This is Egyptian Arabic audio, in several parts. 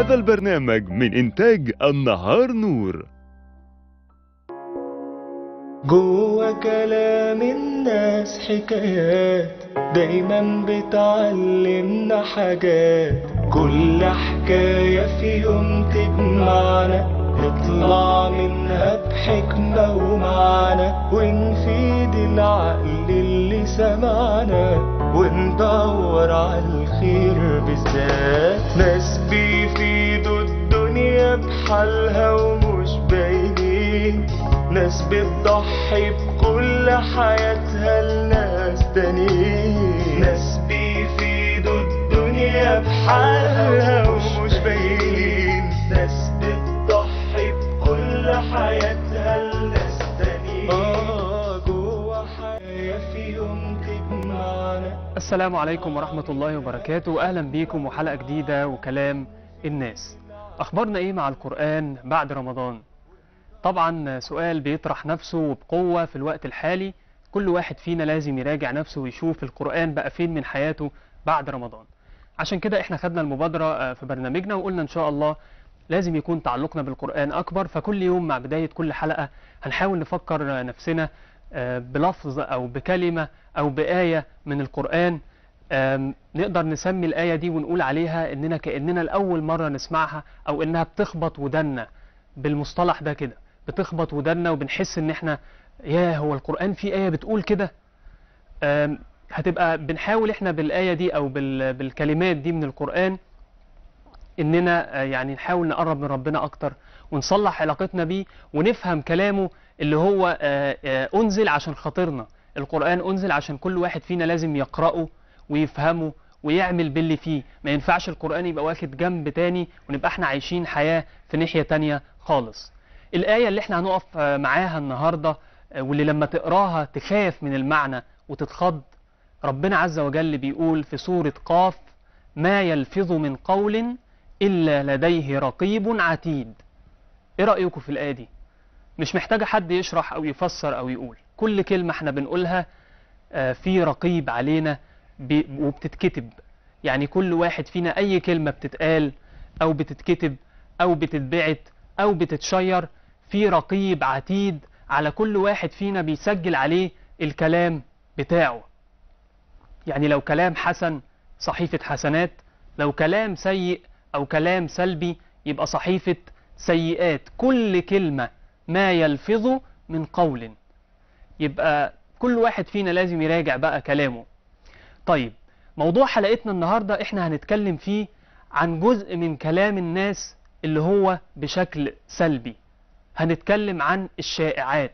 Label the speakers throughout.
Speaker 1: هذا البرنامج من إنتاج النهار نور
Speaker 2: جوا كلام الناس حكايات دايما بتعلمنا حاجات كل حكاية في يوم تجمعنا نطلع منها بحكمة ومعنى ونفيد العقل اللي سمعنا وندور على الخير بالذات ناس بيفيدوا الدنيا بحالها ومش باينين ناس بتضحي بكل حياتها لناس تانيين ناس بيفيدوا الدنيا بحالها ومش باينين ناس بتضحي بكل حياتها لناس تانيين آه جوا حياة في يوم تجمعنا
Speaker 3: السلام عليكم ورحمة الله وبركاته أهلا بيكم وحلقة جديدة وكلام الناس أخبارنا إيه مع القرآن بعد رمضان طبعا سؤال بيطرح نفسه وبقوة في الوقت الحالي كل واحد فينا لازم يراجع نفسه ويشوف القرآن بقى فين من حياته بعد رمضان عشان كده احنا خدنا المبادرة آه، في برنامجنا وقلنا ان شاء الله لازم يكون تعلقنا بالقرآن أكبر فكل يوم مع بداية كل حلقة هنحاول نفكر آه، نفسنا آه، بلفظ أو بكلمة أو بآية من القرآن آم، نقدر نسمي الآية دي ونقول عليها إننا كأننا لأول مرة نسمعها أو إنها بتخبط ودنا بالمصطلح ده كده بتخبط ودنا وبنحس إن إحنا يا هو القرآن فيه آية بتقول كده آم، هتبقى بنحاول إحنا بالآية دي أو بال- بالكلمات دي من القرآن إننا آه، يعني نحاول نقرب من ربنا أكتر ونصلح علاقتنا بيه ونفهم كلامه اللي هو آه، آه، أنزل عشان خاطرنا القرآن أنزل عشان كل واحد فينا لازم يقرأه ويفهمه ويعمل باللي فيه ما ينفعش القرآن يبقى واخد جنب تاني ونبقى احنا عايشين حياة في ناحية تانية خالص الآية اللي احنا هنقف آه، معاها النهاردة آه، واللي لما تقراها تخاف من المعنى وتتخض ربنا عز وجل بيقول في سورة قاف ما يلفظ من قول إلا لديه رقيب عتيد ايه رأيكم في الآية دي مش محتاجة حد يشرح أو يفسر أو يقول كل كلمة احنا بنقولها آه، في رقيب علينا ب- وبتتكتب يعني كل واحد فينا أي كلمة بتتقال أو بتتكتب أو بتتبعت أو بتتشير في رقيب عتيد على كل واحد فينا بيسجل عليه الكلام بتاعه يعني لو كلام حسن صحيفة حسنات لو كلام سيء أو كلام سلبي يبقى صحيفة سيئات كل كلمة ما يلفظ من قول يبقى كل واحد فينا لازم يراجع بقى كلامه طيب موضوع حلقتنا النهاردة احنا هنتكلم فيه عن جزء من كلام الناس اللي هو بشكل سلبي هنتكلم عن الشائعات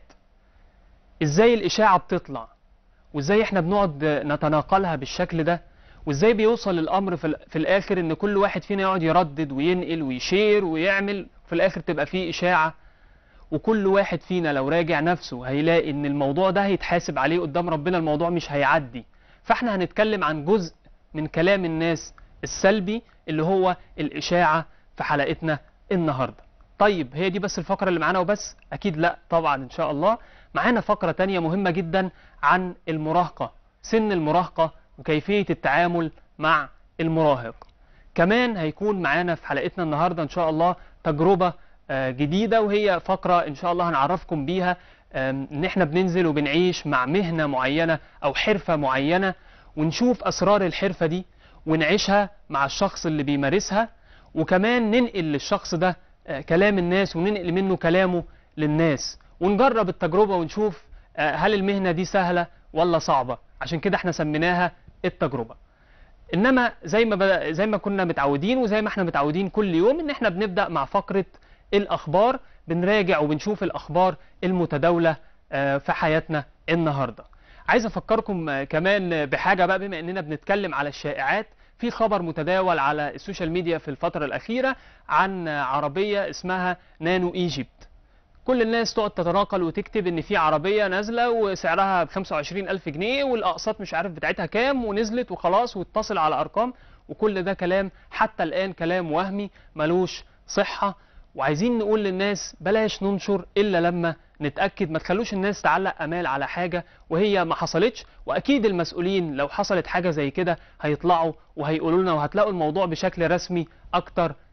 Speaker 3: ازاي الاشاعة بتطلع وازاي احنا بنقعد نتناقلها بالشكل ده وازاي بيوصل الامر في, ال- في الاخر ان كل واحد فينا يقعد يردد وينقل ويشير ويعمل في الاخر تبقى فيه اشاعة وكل واحد فينا لو راجع نفسه هيلاقي ان الموضوع ده هيتحاسب عليه قدام ربنا الموضوع مش هيعدي فاحنا هنتكلم عن جزء من كلام الناس السلبي اللي هو الإشاعة في حلقتنا النهاردة طيب هي دي بس الفقرة اللي معانا وبس أكيد لا طبعا إن شاء الله معانا فقرة تانية مهمة جدا عن المراهقة سن المراهقة وكيفية التعامل مع المراهق كمان هيكون معانا في حلقتنا النهاردة إن شاء الله تجربة آه، جديدة وهي فقرة إن شاء الله هنعرفكم بيها آم، إن إحنا بننزل وبنعيش مع مهنة معينة أو حرفة معينة ونشوف أسرار الحرفة دي ونعيشها مع الشخص اللي بيمارسها وكمان ننقل للشخص ده آه، كلام الناس وننقل منه كلامه للناس ونجرب التجربة ونشوف آه، هل المهنة دي سهلة ولا صعبة عشان كده احنا سميناها التجربة انما زي ما بدأ زي ما كنا متعودين وزي ما احنا متعودين كل يوم ان احنا بنبدأ مع فقرة الاخبار بنراجع وبنشوف الاخبار المتداولة آه، في حياتنا النهاردة عايز افكركم آه، كمان بحاجة بقى بما اننا بنتكلم على الشائعات في خبر متداول على السوشيال ميديا في الفترة الأخيرة عن آه، عربية اسمها نانو ايجيبت كل الناس تقعد تتناقل وتكتب ان في عربيه نازله وسعرها ب 25 الف جنيه والاقساط مش عارف بتاعتها كام ونزلت وخلاص واتصل على ارقام وكل ده كلام حتى الان كلام وهمي ملوش صحه وعايزين نقول للناس بلاش ننشر الا لما نتاكد ما تخلوش الناس تعلق امال على حاجه وهي ما حصلتش واكيد المسؤولين لو حصلت حاجه زي كده هيطلعوا وهيقولوا لنا وهتلاقوا الموضوع بشكل رسمي اكتر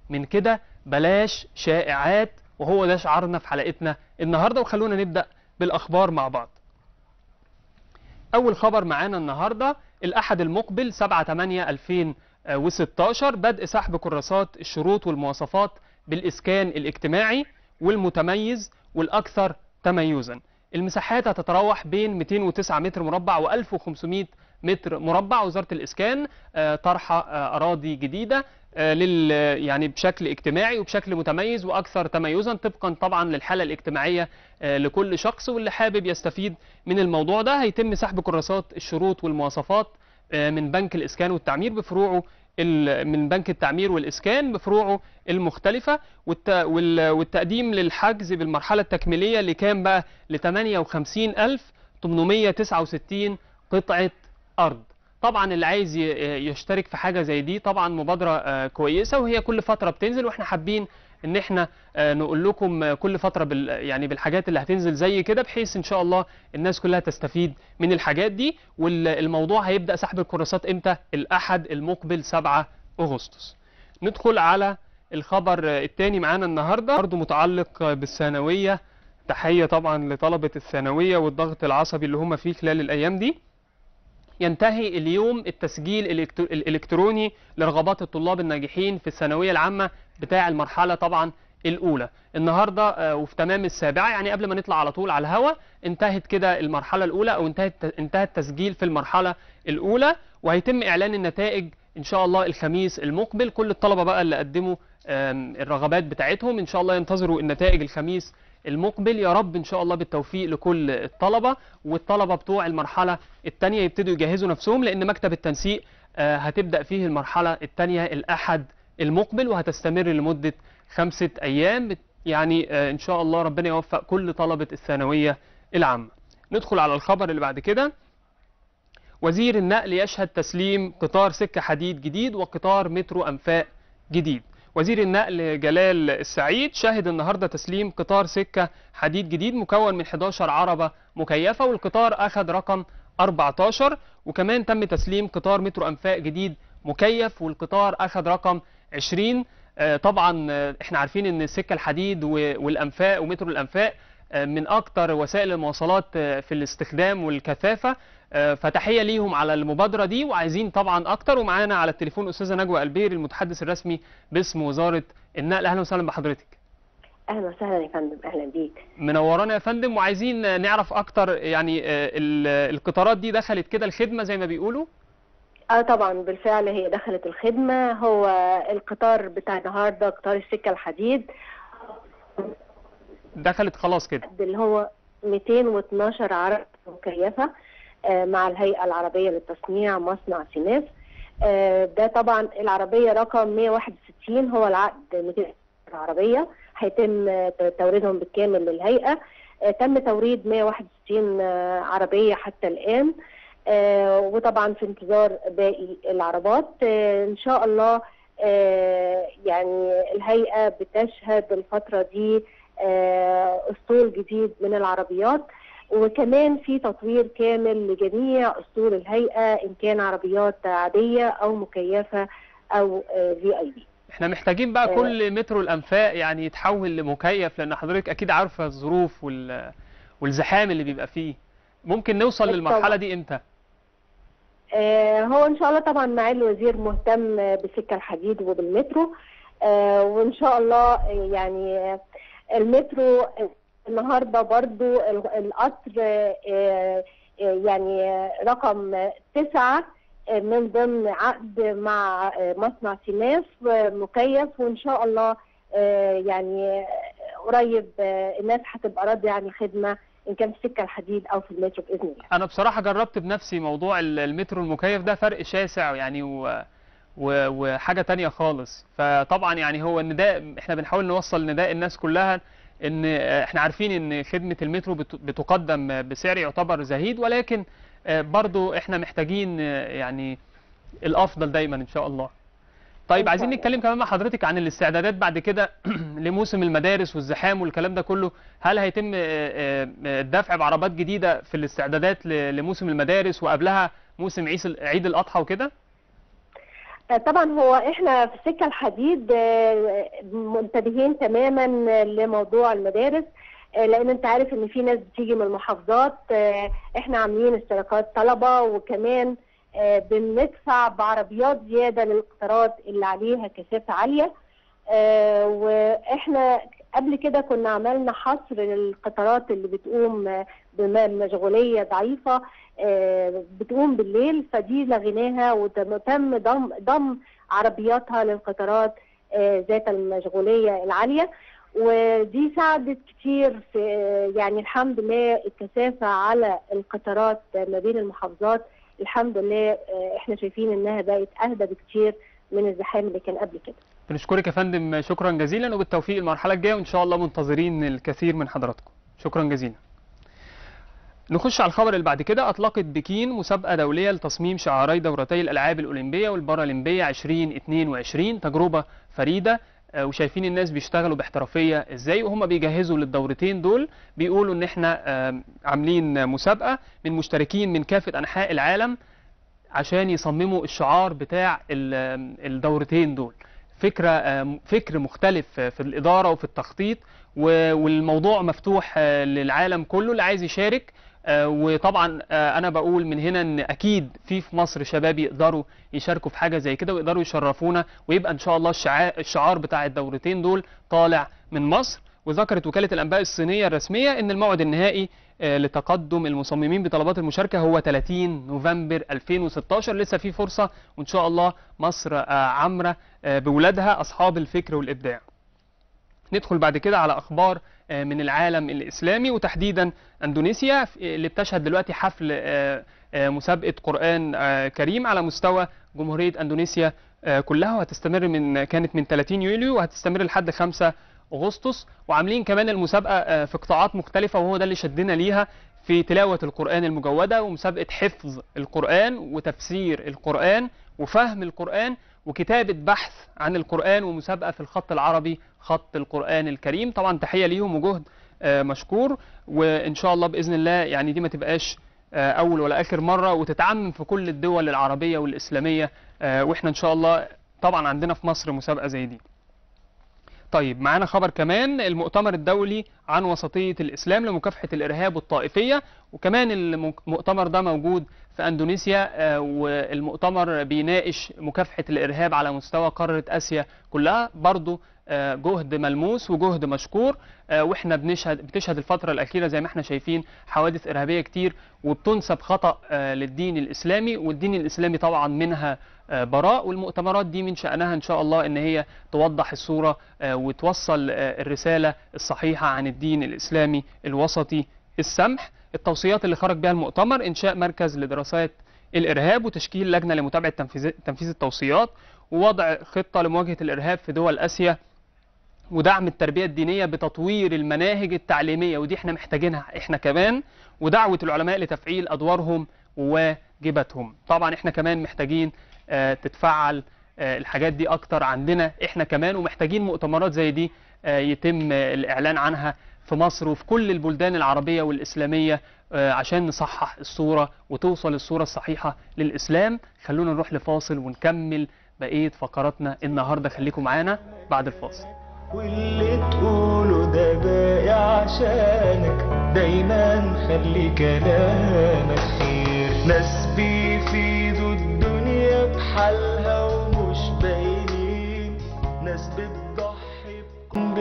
Speaker 3: من كده بلاش شائعات وهو ده شعارنا في حلقتنا النهارده وخلونا نبدا بالاخبار مع بعض اول خبر معانا النهارده الاحد المقبل 7 8 2016 بدء سحب كراسات الشروط والمواصفات بالاسكان الاجتماعي والمتميز والاكثر تميزا المساحات هتتراوح بين 209 متر مربع و1500 متر مربع وزاره الاسكان آه، طرح آه، اراضي جديده آه، لل يعني بشكل اجتماعي وبشكل متميز واكثر تميزا طبقا طبعا للحاله الاجتماعيه آه، لكل شخص واللي حابب يستفيد من الموضوع ده هيتم سحب كراسات الشروط والمواصفات آه، من بنك الاسكان والتعمير بفروعه ال- من بنك التعمير والاسكان بفروعه المختلفه والت... وال... والتقديم للحجز بالمرحله التكميليه لكام بقى ل 58869 قطعه ارض طبعا اللي عايز ي- يشترك في حاجه زي دي طبعا مبادره آه، كويسه وهي كل فتره بتنزل واحنا حابين ان احنا آه، نقول لكم آه، كل فتره بال يعني بالحاجات اللي هتنزل زي كده بحيث ان شاء الله الناس كلها تستفيد من الحاجات دي والموضوع هيبدا سحب الكراسات امتى الاحد المقبل 7 اغسطس ندخل على الخبر آه، التاني معانا النهارده برضه متعلق آه، بالثانويه تحيه طبعا لطلبه الثانويه والضغط العصبي اللي هم فيه خلال الايام دي ينتهي اليوم التسجيل الإلكترو- الإلكتروني لرغبات الطلاب الناجحين في الثانوية العامة بتاع المرحلة طبعا الأولى النهاردة آه، وفي تمام السابعة يعني قبل ما نطلع على طول على الهوا انتهت كده المرحلة الأولى أو انتهت انتهى التسجيل في المرحلة الأولى وهيتم إعلان النتائج إن شاء الله الخميس المقبل كل الطلبة بقى اللي قدموا آم، الرغبات بتاعتهم إن شاء الله ينتظروا النتائج الخميس المقبل يا رب ان شاء الله بالتوفيق لكل الطلبه والطلبه بتوع المرحله الثانيه يبتدوا يجهزوا نفسهم لان مكتب التنسيق آه، هتبدا فيه المرحله الثانيه الاحد المقبل وهتستمر لمده خمسه ايام بت- يعني آه، ان شاء الله ربنا يوفق كل طلبه الثانويه العامه ندخل على الخبر اللي بعد كده وزير النقل يشهد تسليم قطار سكة حديد جديد وقطار مترو أنفاق جديد وزير النقل جلال السعيد شهد النهارده تسليم قطار سكة حديد جديد مكون من 11 عربة مكيفة والقطار أخذ رقم 14 وكمان تم تسليم قطار مترو أنفاق جديد مكيف والقطار أخذ رقم 20 آه، طبعا آه، احنا عارفين ان السكة الحديد و- والأنفاق ومترو الأنفاق آه، من أكتر وسائل المواصلات آه، في الاستخدام والكثافة آه، فتحية ليهم على المبادرة دي وعايزين طبعا أكتر ومعانا على التليفون أستاذة نجوى البير المتحدث الرسمي باسم وزارة النقل أهلا وسهلا بحضرتك
Speaker 4: اهلا وسهلا يا فندم اهلا بيك
Speaker 3: منورانا يا فندم وعايزين آه، نعرف أكتر يعني آه، ال- القطارات دي دخلت كده الخدمة زي ما بيقولوا
Speaker 4: اه طبعا بالفعل هي دخلت الخدمه هو القطار بتاع النهارده قطار السكه الحديد
Speaker 3: دخلت خلاص كده
Speaker 4: اللي هو 212 عربه مكيفه آه، مع الهيئه العربيه للتصنيع مصنع سيناف آه، ده طبعا العربيه رقم 161 هو العقد 200 عربيه هيتم آه، توريدهم بالكامل للهيئه آه، تم توريد 161 آه، عربيه حتى الان آه، وطبعا في انتظار باقي العربات آه، ان شاء الله آه، يعني الهيئه بتشهد الفتره دي آه، اسطول جديد من العربيات وكمان في تطوير كامل لجميع اسطول الهيئه ان كان عربيات عاديه او مكيفه او في اي بي
Speaker 3: احنا محتاجين بقى
Speaker 4: آه.
Speaker 3: كل مترو الأنفاق يعني يتحول لمكيف لأن حضرتك أكيد عارفة الظروف وال والزحام اللي بيبقى فيه ممكن نوصل
Speaker 4: طبعا.
Speaker 3: للمرحلة دي امتى؟
Speaker 4: آه، هو ان شاء الله طبعا معالي الوزير مهتم آه، بالسكه الحديد وبالمترو آه، وان شاء الله آه، يعني آه، المترو آه، النهارده برضو ال- القطر آه، آه، يعني آه، رقم آه، تسعة آه، من ضمن عقد مع آه، مصنع سيناف آه، مكيف وان شاء الله آه، يعني آه، قريب آه، الناس هتبقى راضيه عن خدمه ان كان في السكه الحديد او في المترو باذن الله
Speaker 3: انا بصراحه جربت بنفسي موضوع ال- المترو المكيف ده فرق شاسع يعني و... و... وحاجه تانية خالص فطبعا يعني هو النداء احنا بنحاول نوصل نداء الناس كلها ان آه، احنا عارفين ان خدمه المترو بت... بتقدم بسعر يعتبر زهيد ولكن آه، برضو احنا محتاجين آه، يعني الافضل دايما ان شاء الله طيب
Speaker 4: إن
Speaker 3: عايزين
Speaker 4: شاء
Speaker 3: نتكلم كمان مع حضرتك عن الاستعدادات بعد كده لموسم المدارس والزحام والكلام ده كله هل هيتم آه، آه، آه، الدفع بعربات جديدة في الاستعدادات ل- لموسم المدارس وقبلها موسم عيس- عيد الأضحى وكده؟
Speaker 4: آه، طبعا هو احنا في سكه الحديد آه، منتبهين تماما لموضوع المدارس آه، لان انت عارف ان في ناس بتيجي من المحافظات آه، احنا عاملين اشتراكات طلبه وكمان آه، بندفع بعربيات زياده للقطارات اللي عليها كثافه عاليه آه، واحنا قبل كده كنا عملنا حصر للقطارات اللي بتقوم آه، بمشغوليه ضعيفه آه، بتقوم بالليل فدي لغيناها وتم تم ضم ضم عربياتها للقطارات آه، ذات المشغوليه العاليه ودي ساعدت كتير في آه، يعني الحمد لله الكثافه على القطارات ما بين المحافظات الحمد لله آه، احنا شايفين انها بقت اهدى بكتير من الزحام اللي كان قبل كده
Speaker 3: بنشكرك يا فندم شكرا جزيلا وبالتوفيق المرحله الجايه وان شاء الله منتظرين الكثير من حضراتكم شكرا جزيلا نخش على الخبر اللي بعد كده اطلقت بكين مسابقه دوليه لتصميم شعاري دورتي الالعاب الاولمبيه والبارالمبيه 2022 تجربه فريده آه، وشايفين الناس بيشتغلوا باحترافيه ازاي وهم بيجهزوا للدورتين دول بيقولوا ان احنا آه، عاملين مسابقه من مشتركين من كافه انحاء العالم عشان يصمموا الشعار بتاع ال- الدورتين دول فكرة آه، فكر مختلف في الإدارة وفي التخطيط و- والموضوع مفتوح آه، للعالم كله اللي عايز يشارك آه، وطبعا آه، أنا بقول من هنا إن أكيد في في مصر شباب يقدروا يشاركوا في حاجة زي كده ويقدروا يشرفونا ويبقى إن شاء الله الشعا- الشعار بتاع الدورتين دول طالع من مصر وذكرت وكالة الأنباء الصينية الرسمية إن الموعد النهائي آه، لتقدم المصممين بطلبات المشاركة هو 30 نوفمبر 2016 لسه في فرصة وإن شاء الله مصر آه، عامرة آه، بولادها أصحاب الفكر والإبداع ندخل بعد كده على أخبار آه، من العالم الإسلامي وتحديدا أندونيسيا ف- اللي بتشهد دلوقتي حفل آه، آه، مسابقة قرآن آه، كريم على مستوى جمهورية أندونيسيا آه، كلها وهتستمر من كانت من 30 يوليو وهتستمر لحد 5 أغسطس وعاملين كمان المسابقة آه، في قطاعات مختلفة وهو ده اللي شدنا ليها في تلاوة القرآن المجودة ومسابقة حفظ القرآن وتفسير القرآن وفهم القرآن وكتابة بحث عن القرآن ومسابقة في الخط العربي خط القرآن الكريم طبعا تحية ليهم وجهد آه، مشكور وإن شاء الله بإذن الله يعني دي ما تبقاش آه، أول ولا آخر مرة وتتعمم في كل الدول العربية والإسلامية آه، وإحنا إن شاء الله طبعا عندنا في مصر مسابقة زي دي طيب معانا خبر كمان المؤتمر الدولي عن وسطية الإسلام لمكافحة الإرهاب والطائفية وكمان المؤتمر ده موجود في أندونيسيا آه، والمؤتمر بيناقش مكافحة الإرهاب على مستوى قارة آسيا كلها برضو آه، جهد ملموس وجهد مشكور آه، واحنا بنشهد بتشهد الفترة الأخيرة زي ما احنا شايفين حوادث إرهابية كتير وبتنسب خطأ آه، للدين الإسلامي والدين الإسلامي طبعا منها آه، براء والمؤتمرات دي من شأنها إن شاء الله إن هي توضح الصورة آه، وتوصل آه، الرسالة الصحيحة عن الدين الإسلامي الوسطي السمح التوصيات اللي خرج بها المؤتمر إنشاء مركز لدراسات الإرهاب وتشكيل لجنة لمتابعة تنفيذ تنفيذ التوصيات ووضع خطة لمواجهة الإرهاب في دول آسيا ودعم التربية الدينية بتطوير المناهج التعليمية ودي احنا محتاجينها احنا كمان ودعوة العلماء لتفعيل أدوارهم وواجباتهم طبعا احنا كمان محتاجين آه، تتفعل آه، الحاجات دي أكتر عندنا احنا كمان ومحتاجين مؤتمرات زي دي آه، يتم آه، الإعلان عنها في مصر وفي كل البلدان العربية والإسلامية آه، عشان نصحح الصورة وتوصل الصورة الصحيحة للإسلام خلونا نروح لفاصل ونكمل بقية فقراتنا النهاردة خليكم معانا بعد الفاصل
Speaker 2: واللي تقوله ده باقي عشانك دايما خلي كلامك خير ناس بيفيدوا الدنيا بحالها ومش باينين ناس بتضحي بكون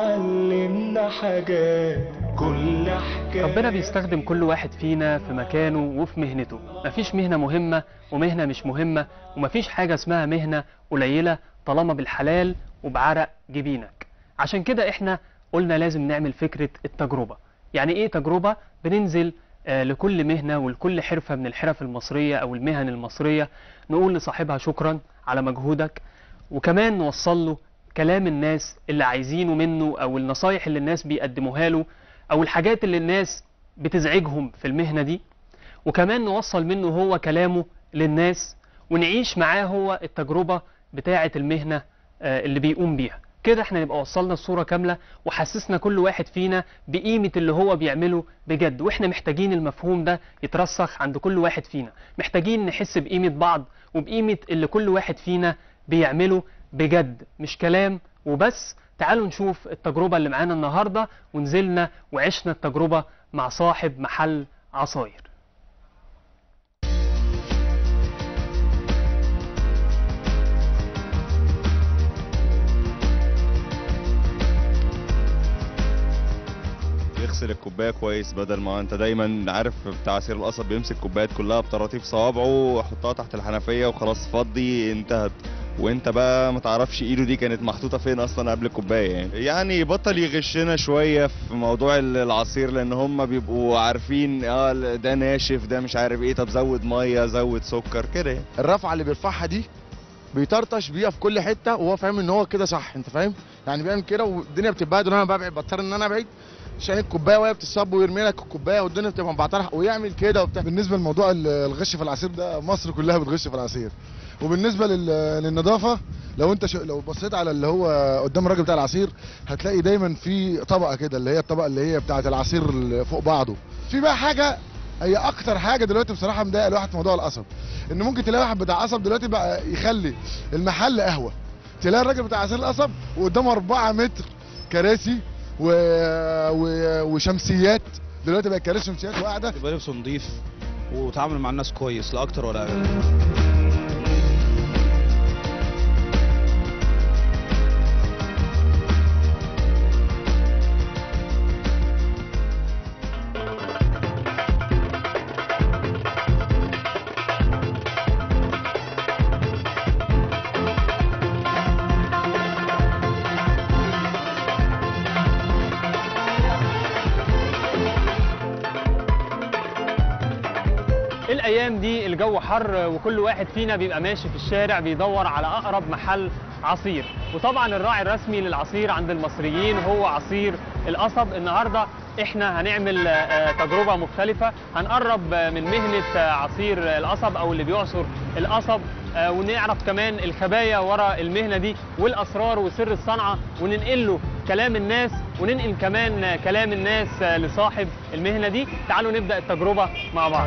Speaker 2: بتعلمنا حاجات كل حكاية
Speaker 3: ربنا بيستخدم كل واحد فينا في مكانه وفي مهنته مفيش مهنة مهمة ومهنة مش مهمة ومفيش حاجة اسمها مهنة قليلة طالما بالحلال وبعرق جبينك عشان كده احنا قلنا لازم نعمل فكرة التجربة يعني ايه تجربة بننزل آه، لكل مهنة ولكل حرفة من الحرف المصرية او المهن المصرية نقول لصاحبها شكرا على مجهودك وكمان نوصل له كلام الناس اللي عايزينه منه او النصايح اللي الناس بيقدموها له او الحاجات اللي الناس بتزعجهم في المهنة دي وكمان نوصل منه هو كلامه للناس ونعيش معاه هو التجربة بتاعة المهنة آه، اللي بيقوم بيها كده احنا نبقى وصلنا الصورة كاملة وحسسنا كل واحد فينا بقيمة اللي هو بيعمله بجد واحنا محتاجين المفهوم ده يترسخ عند كل واحد فينا محتاجين نحس بقيمة بعض وبقيمة اللي كل واحد فينا بيعمله بجد مش كلام وبس تعالوا نشوف التجربة اللي معانا النهاردة ونزلنا وعشنا التجربة مع صاحب محل عصاير
Speaker 5: يغسل الكوبايه كويس بدل ما انت دايما عارف بتاع عصير القصب بيمسك كوبايات كلها بطراطيف صوابعه ويحطها تحت الحنفيه وخلاص فضي انتهت وانت بقى ما تعرفش ايده دي كانت محطوطه فين اصلا قبل الكوبايه يعني يعني بطل يغشنا شويه في موضوع ال- العصير لان هم بيبقوا عارفين اه ده ناشف ده مش عارف ايه طب زود ميه زود سكر كده يعني.
Speaker 6: الرفعه اللي بيرفعها دي بيطرطش بيها في كل حته وهو فاهم ان هو كده صح انت فاهم يعني بيعمل كده والدنيا بتتبهدل وانا ببعد بضطر ان انا ابعد عشان الكوبايه وهي بتصب ويرمي لك الكوبايه والدنيا بتبقى مبعتره ويعمل كده وبتاع
Speaker 7: بالنسبه لموضوع ال- الغش في العصير ده مصر كلها بتغش في العصير وبالنسبه لل- للنظافه لو انت شو لو بصيت على اللي هو قدام الراجل بتاع العصير هتلاقي دايما في طبقه كده اللي هي الطبقه اللي هي بتاعه العصير اللي فوق بعضه في بقى حاجه هي اكتر حاجه دلوقتي بصراحه مضايقه الواحد في موضوع القصب ان ممكن تلاقي واحد بتاع قصب دلوقتي بقى يخلي المحل قهوه تلاقي الراجل بتاع عصير القصب وقدامه 4 متر كراسي و... و... وشمسيات دلوقتي بقى كراسي وشمسيات وقاعده
Speaker 8: يبقى لبسه نضيف وتعامل مع الناس كويس لا اكتر ولا اقل
Speaker 3: الايام دي الجو حر وكل واحد فينا بيبقى ماشي في الشارع بيدور على اقرب محل عصير وطبعا الراعي الرسمي للعصير عند المصريين هو عصير القصب النهارده احنا هنعمل آه، تجربه مختلفه هنقرب آه، من مهنه آه، عصير القصب او اللي بيعصر القصب آه، ونعرف كمان الخبايا ورا المهنه دي والاسرار وسر الصنعه وننقل له كلام الناس وننقل كمان آه، كلام الناس آه، لصاحب المهنه دي تعالوا نبدا التجربه مع بعض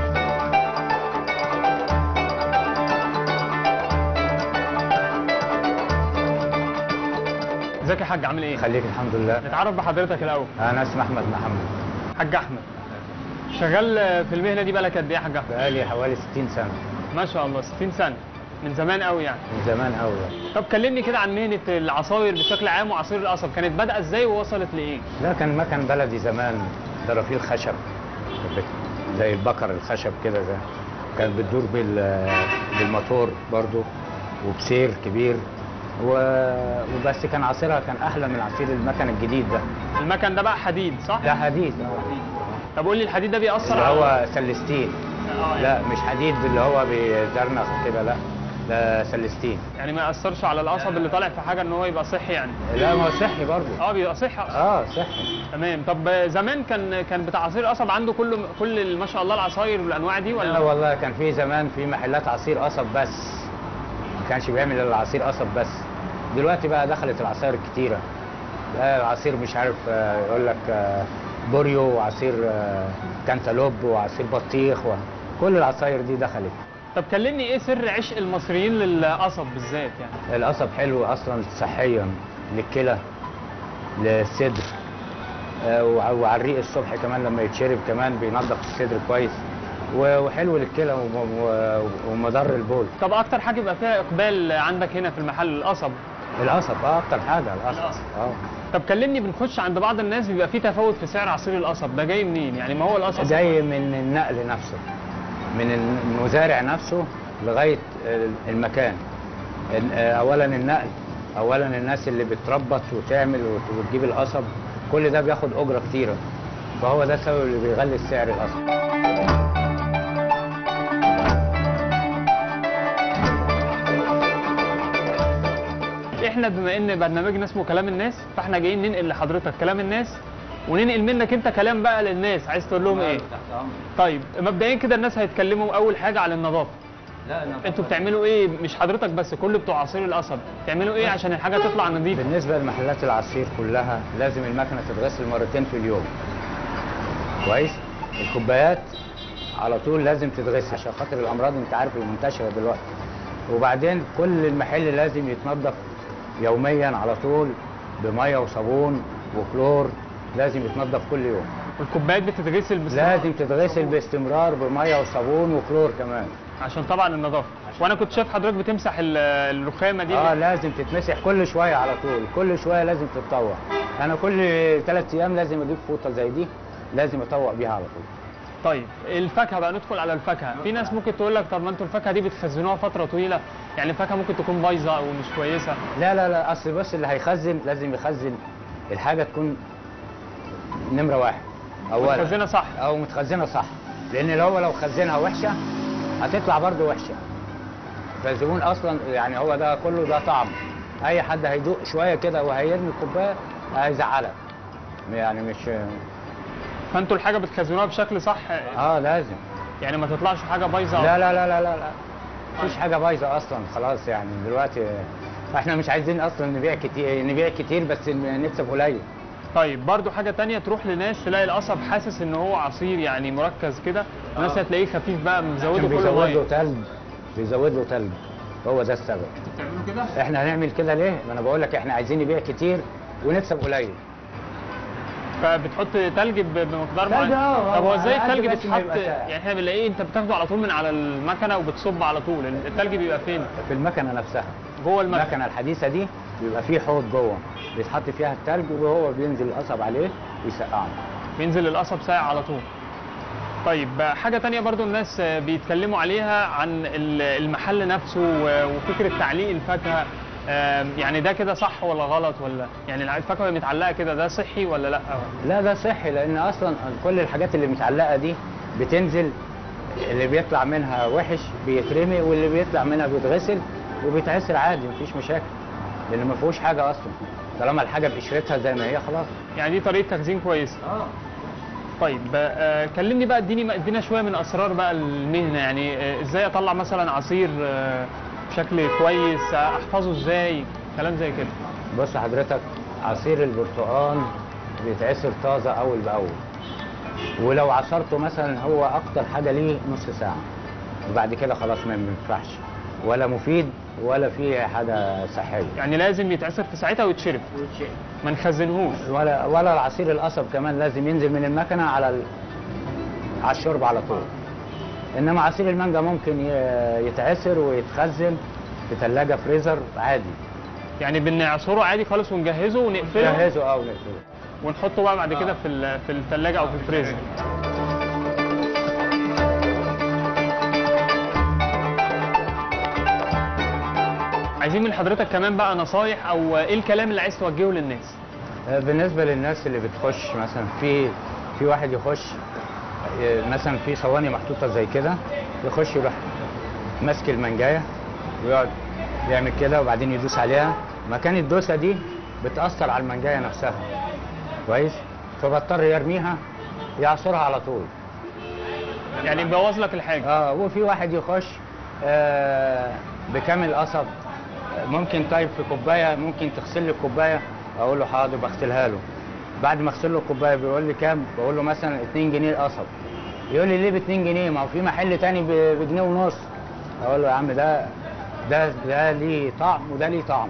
Speaker 3: ازيك يا حاج عامل ايه؟
Speaker 9: خليك الحمد لله
Speaker 3: نتعرف بحضرتك الاول
Speaker 9: انا اسمي احمد محمد
Speaker 3: حاج احمد شغال في المهنه دي بقالك قد ايه يا حاج احمد؟
Speaker 9: بقالي حوالي 60 سنه
Speaker 3: ما شاء الله 60 سنه من زمان قوي يعني
Speaker 9: من زمان قوي
Speaker 3: طب كلمني كده عن مهنه العصاير بشكل عام وعصير القصب كانت بادئه ازاي ووصلت لايه؟
Speaker 9: لا كان مكان بلدي زمان درافيل خشب بت- زي البكر الخشب كده زي كانت بتدور بال بالموتور برضو وبسير كبير و... وبس كان عصيرها كان احلى من عصير المكن الجديد ده
Speaker 3: المكن ده بقى حديد صح؟
Speaker 9: ده حديد اه
Speaker 3: طب قول لي الحديد ده بيأثر
Speaker 9: اللي
Speaker 3: على
Speaker 9: هو سلستين
Speaker 3: آه، يعني-
Speaker 9: لا مش حديد اللي هو بيزرنخ كده لا ده سلستين
Speaker 3: يعني ما يأثرش على القصب اللي طالع في حاجه ان هو يبقى صحي يعني
Speaker 9: لا ما هو صحي برضو
Speaker 3: اه بيبقى صحي أصلاً.
Speaker 9: اه صحي
Speaker 3: تمام طب زمان كان كان بتاع عصير القصب عنده كل كل ما شاء الله العصاير والانواع دي
Speaker 9: لا
Speaker 3: ولا
Speaker 9: والله كان في زمان في محلات عصير قصب بس ما كانش بيعمل الا عصير قصب بس دلوقتي بقى دخلت العصاير الكتيره بقى العصير مش عارف آه، يقول لك آه، بوريو وعصير آه، كانتالوب وعصير بطيخ وكل العصاير دي دخلت
Speaker 3: طب كلمني ايه سر عشق المصريين للقصب بالذات يعني
Speaker 9: القصب حلو اصلا صحيا للكلى للصدر آه، وع- وعلى الريق الصبح كمان لما يتشرب كمان بينظف الصدر كويس و- وحلو للكلى وم- و- ومضر البول
Speaker 3: طب اكتر حاجه يبقى فيها اقبال عندك هنا في المحل القصب
Speaker 9: القصب اه اكتر حاجه القصب
Speaker 3: القصب.
Speaker 9: اه
Speaker 3: طب كلمني بنخش عند بعض الناس بيبقى في تفاوت في سعر عصير القصب ده جاي منين يعني ما هو القصب
Speaker 9: جاي من النقل نفسه من المزارع نفسه لغايه المكان ال- اولا النقل اولا الناس اللي بتربط وتعمل وت- وتجيب القصب كل ده بياخد اجره كتيره فهو ده السبب اللي بيغلي سعر القصب
Speaker 3: احنا بما ان برنامجنا اسمه كلام الناس فاحنا جايين ننقل لحضرتك كلام الناس وننقل منك انت كلام بقى للناس عايز تقول لهم ايه طيب مبدئيا كده الناس هيتكلموا اول حاجه على النظافه
Speaker 9: لا
Speaker 3: انتوا بتعملوا ايه مش حضرتك بس كل بتوع عصير القصب بتعملوا ايه عشان الحاجه تطلع نظيفه
Speaker 9: بالنسبه لمحلات العصير كلها لازم المكنه تتغسل مرتين في اليوم كويس الكوبايات على طول لازم تتغسل عشان خاطر الامراض انت عارف المنتشره دلوقتي وبعدين كل المحل لازم يتنظف يوميا على طول بميه وصابون وكلور لازم يتنظف كل يوم
Speaker 3: والكوبايات بتتغسل باستمرار
Speaker 9: لازم تتغسل باستمرار بميه وصابون وكلور كمان
Speaker 3: عشان طبعا النظافه وانا كنت شايف حضرتك بتمسح ال- الرخامه دي
Speaker 9: اه لازم تتمسح كل شويه على طول كل شويه لازم تتطوع انا كل ثلاث ايام لازم اجيب فوطه زي دي لازم اطوق بيها على طول
Speaker 3: طيب الفاكهه بقى ندخل على الفاكهه في ناس ممكن تقول لك طب ما انتوا الفاكهه دي بتخزنوها فتره طويله يعني الفاكهه ممكن تكون بايظه او مش كويسه
Speaker 9: لا لا لا اصل بص اللي هيخزن لازم يخزن الحاجه تكون نمره واحد اولا
Speaker 3: متخزنه صح
Speaker 9: او متخزنه صح لان لو هو لو خزنها وحشه هتطلع برضه وحشه فالزبون اصلا يعني هو ده كله ده طعم اي حد هيدوق شويه كده وهيرمي الكوبايه هيزعلك يعني مش
Speaker 3: فانتوا الحاجه بتخزنوها بشكل صح
Speaker 9: اه لازم
Speaker 3: يعني ما تطلعش حاجه بايظه
Speaker 9: لا لا لا لا لا لا مفيش حاجه بايظه اصلا خلاص يعني دلوقتي احنا مش عايزين اصلا نبيع كتير نبيع كتير بس نكسب قليل
Speaker 3: طيب برضو حاجه تانية تروح لناس تلاقي القصب حاسس ان هو عصير يعني مركز كده وناس هتلاقيه خفيف بقى مزوده
Speaker 9: عشان
Speaker 3: كله
Speaker 9: بيزود له
Speaker 3: ميه
Speaker 9: تلج بيزود له تلج هو ده السبب
Speaker 3: بتعملوا كده
Speaker 9: احنا هنعمل كده ليه؟ ما انا بقول لك احنا عايزين نبيع كتير ونكسب قليل
Speaker 3: فبتحط تلج ب- بمقدار
Speaker 9: تلج
Speaker 3: معين
Speaker 9: اه،
Speaker 3: طب هو
Speaker 9: هو
Speaker 3: ازاي
Speaker 9: على قد
Speaker 3: التلج
Speaker 9: بس ما
Speaker 3: بيتحط
Speaker 9: يبقى ساقع.
Speaker 3: يعني احنا بنلاقيه انت بتاخده على طول من على المكنه وبتصب على طول التلج بيبقى فين
Speaker 9: في المكنه نفسها
Speaker 3: جوه المكنه
Speaker 9: المكنه الحديثه دي بيبقى فيه حوض جوه بيتحط فيها التلج وهو بينزل القصب عليه ويسقعه
Speaker 3: بينزل القصب ساقع على طول طيب حاجة تانية برضو الناس بيتكلموا عليها عن ال- المحل نفسه و- وفكرة تعليق الفاكهة آم، يعني ده كده صح ولا غلط ولا يعني الفاكهة وهي متعلقة كده ده صحي ولا لا
Speaker 9: لا ده صحي لان اصلا كل الحاجات اللي متعلقه دي بتنزل اللي بيطلع منها وحش بيترمي واللي بيطلع منها بيتغسل وبيتعسر عادي مفيش مشاكل لان ما فيهوش حاجه اصلا طالما الحاجه بقشرتها زي ما هي خلاص
Speaker 3: يعني دي طريقة تخزين كويسة
Speaker 9: اه
Speaker 3: طيب آه، كلمني بقى اديني ادينا شوية من اسرار بقى المهنة يعني آه، ازاي اطلع مثلا عصير آه، بشكل كويس آه، احفظه ازاي كلام زي كده
Speaker 9: بص حضرتك عصير البرتقال بيتعصر طازه اول باول ولو عصرته مثلا هو اكتر حاجه ليه نص ساعه وبعد كده خلاص ما ينفعش ولا مفيد ولا فيه حاجه صحيه
Speaker 3: يعني لازم يتعصر في ساعتها ويتشرب ما نخزنهوش
Speaker 9: ولا ولا العصير القصب كمان لازم ينزل من المكنه على ال... على الشرب على طول انما عصير المانجا ممكن ي- يتعصر ويتخزن في ثلاجه فريزر عادي
Speaker 3: يعني بنعصره عادي خالص ونجهزه ونقفله
Speaker 9: جهزه اه ونقفله
Speaker 3: ونحطه بقى بعد كده في ال- في الثلاجه او في الفريزر عايزين من حضرتك كمان بقى نصايح او ايه الكلام اللي عايز توجهه للناس
Speaker 9: آه، بالنسبه للناس اللي بتخش مثلا في في واحد يخش آه، مثلا في صواني محطوطه زي كده يخش يروح ماسك المنجايه ويقعد يعمل كده وبعدين يدوس عليها مكان الدوسه دي بتاثر على المنجايه نفسها كويس فبضطر يرميها يعصرها على طول
Speaker 3: يعني بيبوظ لك الحاجه
Speaker 9: اه وفي واحد يخش آه بكامل قصب ممكن طيب في كوبايه ممكن تغسل لي الكوبايه اقول له حاضر بغسلها له بعد ما اغسل له الكوبايه بيقول لي كام بقول له مثلا 2 جنيه القصب يقول لي ليه ب 2 جنيه ما هو في محل تاني ب- بجنيه ونص اقول له يا عم ده ده ده ليه طعم وده ليه طعم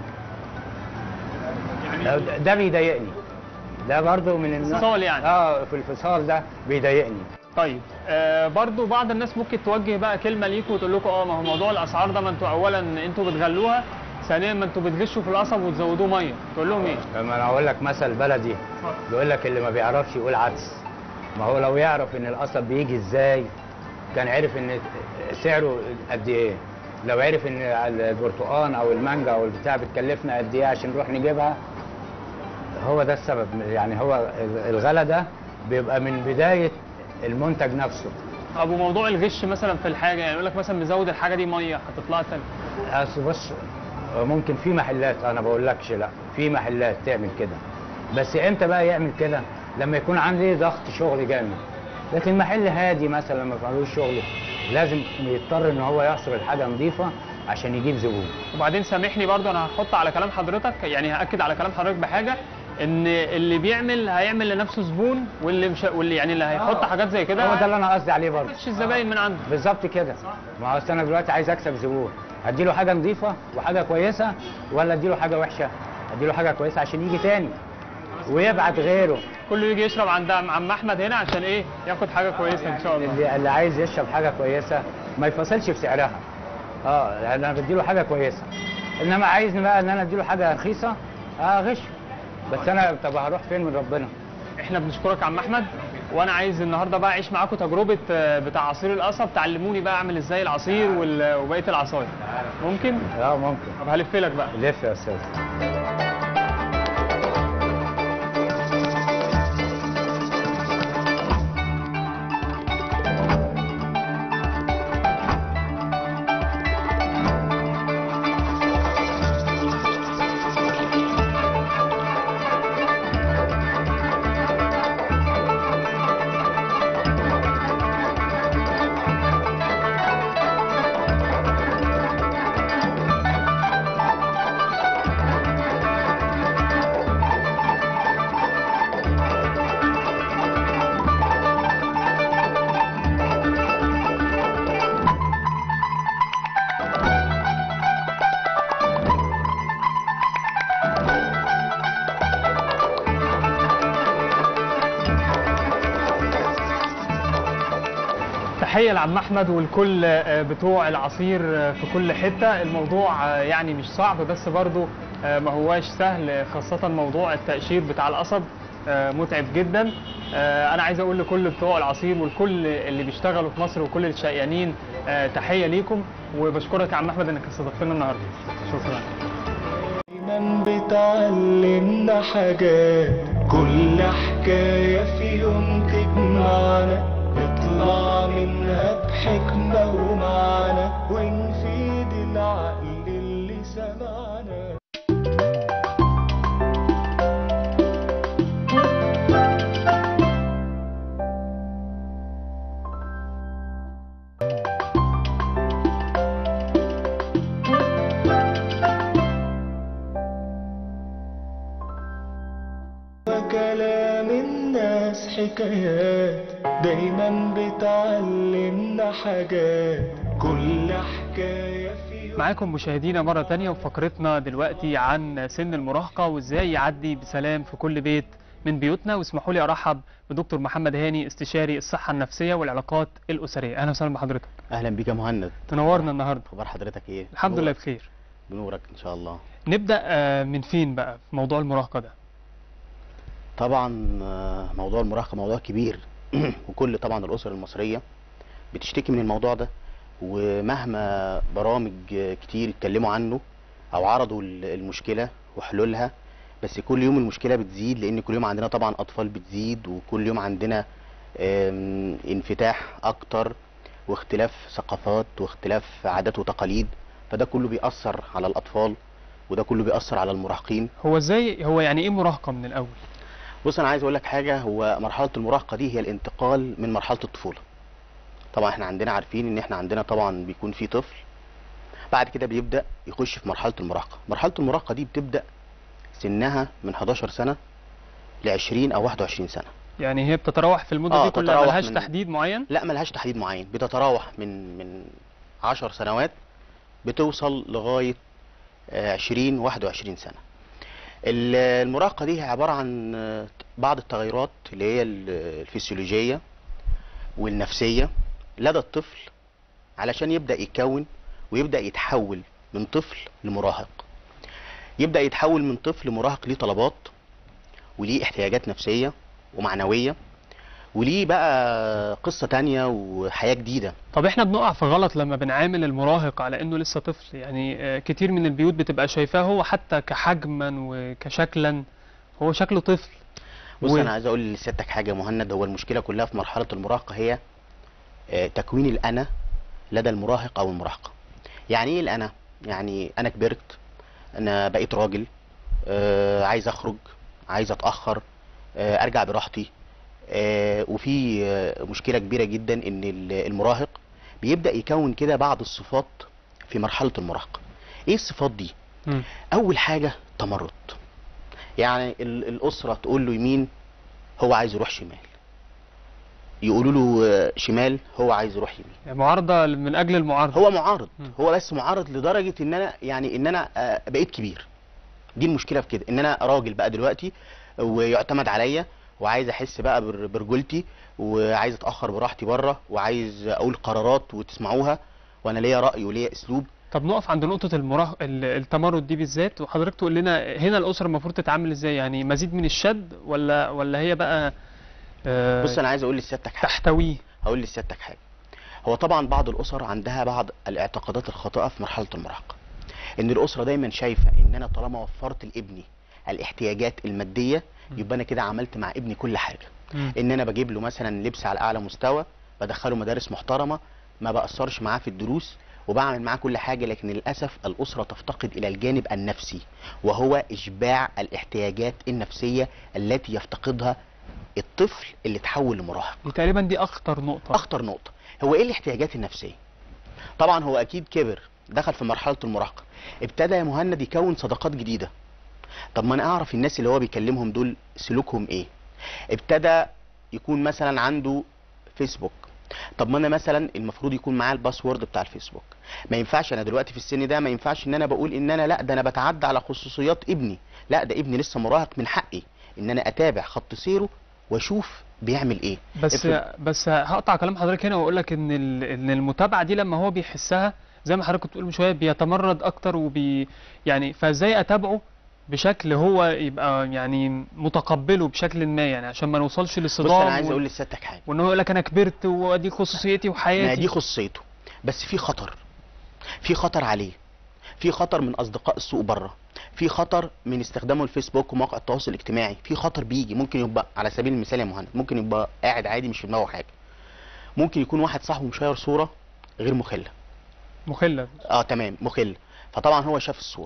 Speaker 9: ده- ده بيضايقني ده برضو من النوع-
Speaker 3: الفصال يعني.
Speaker 9: اه في الفصال ده بيضايقني
Speaker 3: طيب آه برضو بعض الناس ممكن توجه بقى كلمه ليكوا وتقول لكم اه ما هو موضوع الاسعار ده ما انتوا اولا انتوا بتغلوها ثانيا ما انتوا بتغشوا في القصب وتزودوه ميه تقول لهم ايه
Speaker 9: لما انا اقول لك مثل بلدي بيقول لك اللي ما بيعرفش يقول عدس ما هو لو يعرف ان القصب بيجي ازاي كان عرف ان سعره قد ايه لو عرف ان البرتقان او المانجا او البتاع بتكلفنا قد ايه عشان نروح نجيبها هو ده السبب يعني هو الغلا ده بيبقى من بدايه المنتج نفسه
Speaker 3: طب وموضوع الغش مثلا في الحاجه يعني يقول لك مثلا مزود الحاجه دي ميه هتطلع تاني
Speaker 9: اصل بص ممكن في محلات انا بقول لكش لا في محلات تعمل كده بس امتى بقى يعمل كده لما يكون عندي ضغط شغل جامد لكن محل هادي مثلا ما فيهوش شغل لازم يضطر ان هو يعصر الحاجه نظيفه عشان يجيب زبون
Speaker 3: وبعدين سامحني برضه انا هحط على كلام حضرتك يعني هاكد على كلام حضرتك بحاجه ان اللي بيعمل هيعمل لنفسه زبون واللي مش واللي يعني اللي هيحط حاجات زي كده
Speaker 9: هو ده اللي انا قصدي عليه برضه
Speaker 3: مش الزباين من عنده
Speaker 9: بالظبط كده ما هو أصل انا دلوقتي عايز اكسب زبون اديله حاجه نظيفه وحاجه كويسه ولا اديله حاجه وحشه اديله حاجه كويسه عشان يجي تاني ويبعت غيره
Speaker 3: كله يجي يشرب عند عم احمد هنا عشان ايه ياخد حاجه كويسه ان شاء الله
Speaker 9: اللي, اللي عايز يشرب حاجه كويسه ما يفصلش في سعرها اه لان انا بديله حاجه كويسه انما عايزني بقى ان انا اديله حاجه رخيصه اه غش بس انا طب هروح فين من ربنا
Speaker 3: احنا بنشكرك يا عم احمد وانا عايز النهارده بقى اعيش معاكم تجربه آه، بتاع عصير القصب تعلموني بقى اعمل ازاي العصير وال- وبقيه العصاير ممكن
Speaker 9: اه ممكن
Speaker 3: طب هلف لك بقى
Speaker 9: لف يا استاذ
Speaker 3: تحيه لعم احمد والكل آه، بتوع العصير آه، في كل حته الموضوع آه، يعني مش صعب بس برضو آه، ما هواش سهل آه، خاصه موضوع التقشير بتاع القصب آه، متعب جدا آه، انا عايز اقول لكل بتوع العصير والكل اللي بيشتغلوا في مصر وكل الشقيانين آه، تحيه ليكم وبشكرك يا عم احمد انك استضفتنا النهارده شكرا
Speaker 2: دايما بتعلمنا حاجات كل حكاية في يوم تجمعنا نطلع منها بحكمة ومعنى ونفيد العقل اللي سمعنا وكلام الناس حكايات دايما بتعلمنا حاجات كل حكاية في
Speaker 3: معاكم مشاهدينا مرة تانية وفقرتنا دلوقتي عن سن المراهقة وازاي يعدي بسلام في كل بيت من بيوتنا واسمحوا لي ارحب بدكتور محمد هاني استشاري الصحة النفسية والعلاقات الأسرية أهلا وسهلا بحضرتك
Speaker 10: اهلا بيك يا مهند
Speaker 3: تنورنا النهاردة
Speaker 10: اخبار حضرتك ايه
Speaker 3: الحمد لله
Speaker 10: بنورك-
Speaker 3: بخير
Speaker 10: بنورك ان شاء الله
Speaker 3: نبدأ آه، من فين بقى في موضوع المراهقة ده
Speaker 10: طبعا آه، موضوع المراهقه موضوع كبير وكل طبعا الاسر المصريه بتشتكي من الموضوع ده ومهما برامج آه، كتير اتكلموا عنه او عرضوا ال- المشكله وحلولها بس كل يوم المشكله بتزيد لان كل يوم عندنا طبعا اطفال بتزيد وكل يوم عندنا آم، انفتاح اكتر واختلاف ثقافات واختلاف عادات وتقاليد فده كله بيأثر على الاطفال وده كله بيأثر على المراهقين
Speaker 3: هو ازاي هو يعني ايه مراهقة من الأول
Speaker 10: بص انا عايز اقول لك حاجه هو مرحله المراهقه دي هي الانتقال من مرحله الطفوله طبعا احنا عندنا عارفين ان احنا عندنا طبعا بيكون في طفل بعد كده بيبدا يخش في مرحله المراهقه مرحله المراهقه دي بتبدا سنها من 11 سنه ل 20 او 21 سنه
Speaker 3: يعني هي بتتراوح في المدة
Speaker 10: آه،
Speaker 3: دي كلها
Speaker 10: تتراوح
Speaker 3: ملهاش
Speaker 10: من-
Speaker 3: تحديد معين
Speaker 10: لا ملهاش تحديد معين بتتراوح من من 10 سنوات بتوصل لغايه آه، 20 21 سنه ال- المراهقه دي هي عباره عن آه، بعض التغيرات اللي هي ال- الفسيولوجيه والنفسيه لدى الطفل علشان يبدا يتكون ويبدا يتحول من طفل لمراهق يبدا يتحول من طفل مراهق ليه طلبات وليه احتياجات نفسيه ومعنويه وليه بقى قصه تانية وحياه جديده
Speaker 3: طب احنا بنقع في غلط لما بنعامل المراهق على انه لسه طفل يعني آه، كتير من البيوت بتبقى شايفاه هو حتى كحجما وكشكلا هو شكله طفل
Speaker 10: بص
Speaker 3: و-
Speaker 10: انا عايز اقول لسيادتك حاجه مهند هو المشكله كلها في مرحله المراهقه هي آه، تكوين الانا لدى المراهق او المراهقه يعني ايه الانا يعني انا كبرت انا بقيت راجل آه، عايز اخرج عايز اتاخر آه، ارجع براحتي آه، وفي آه، مشكله كبيره جدا ان ال- المراهق بيبدا يكون كده بعض الصفات في مرحله المراهقه ايه الصفات دي
Speaker 3: مم.
Speaker 10: اول حاجه تمرد يعني ال- الاسره تقول له يمين هو عايز يروح شمال يقولوا له آه، شمال هو عايز يروح يمين
Speaker 3: يعني معارضة من أجل المعارضة
Speaker 10: هو معارض
Speaker 3: مم.
Speaker 10: هو بس معارض لدرجه ان انا يعني ان انا آه، بقيت كبير دي المشكله في كده ان انا راجل بقى دلوقتي ويعتمد عليا وعايز احس بقى بر- برجولتي وعايز اتاخر براحتي بره وعايز اقول قرارات وتسمعوها وانا ليا راي وليا اسلوب
Speaker 3: طب نقف عند نقطة المراهق ال- التمرد دي بالذات وحضرتك تقول لنا هنا الأسرة المفروض تتعامل ازاي يعني مزيد من الشد ولا ولا هي بقى آه
Speaker 10: بص انا عايز اقول لسيادتك حاجه
Speaker 3: تحتويه
Speaker 10: هقول لسيادتك حاجه هو طبعا بعض الاسر عندها بعض الاعتقادات الخاطئه في مرحله المراهقه ان الاسره دايما شايفه ان انا طالما وفرت لابني الاحتياجات الماديه يبقى انا كده عملت مع ابني كل حاجه
Speaker 3: مم.
Speaker 10: ان انا بجيب له مثلا لبس على اعلى مستوى بدخله مدارس محترمه ما باثرش معاه في الدروس وبعمل معاه كل حاجه لكن للاسف الاسره تفتقد الى الجانب النفسي وهو اشباع الاحتياجات النفسيه التي يفتقدها الطفل اللي تحول لمراهق
Speaker 3: دي تقريبا دي أخطر نقطة
Speaker 10: اخطر نقطه هو ايه الاحتياجات النفسيه طبعا هو اكيد كبر دخل في مرحله المراهقه ابتدى يا مهند يكون صداقات جديده طب ما انا اعرف الناس اللي هو بيكلمهم دول سلوكهم ايه ابتدى يكون مثلا عنده فيسبوك طب ما انا مثلا المفروض يكون معاه الباسورد بتاع الفيسبوك ما ينفعش انا دلوقتي في السن ده ما ينفعش ان انا بقول ان انا لا ده انا بتعدى على خصوصيات ابني لا ده ابني لسه مراهق من حقي ان انا اتابع خط سيره واشوف بيعمل ايه
Speaker 3: بس
Speaker 10: افرض-
Speaker 3: بس هقطع كلام حضرتك هنا واقول لك ان ال- ان المتابعه دي لما هو بيحسها زي ما حضرتك كنت بتقول من شويه بيتمرد اكتر وبي يعني فازاي اتابعه بشكل هو يبقى يعني متقبله بشكل ما يعني عشان ما نوصلش
Speaker 10: بص
Speaker 3: لصدام
Speaker 10: انا عايز
Speaker 3: و-
Speaker 10: اقول لسيادتك حاجه
Speaker 3: وان هو يقول لك انا كبرت ودي خصوصيتي
Speaker 10: ما
Speaker 3: وحياتي
Speaker 10: دي خصيته بس في خطر في خطر عليه في خطر من اصدقاء السوق بره في خطر من استخدامه الفيسبوك ومواقع التواصل الاجتماعي في خطر بيجي ممكن يبقى على سبيل المثال يا مهند ممكن يبقى قاعد عادي مش في دماغه حاجه ممكن يكون واحد صاحبه مشير صوره غير مخله
Speaker 3: مخله
Speaker 10: اه تمام مخل فطبعا هو شاف الصوره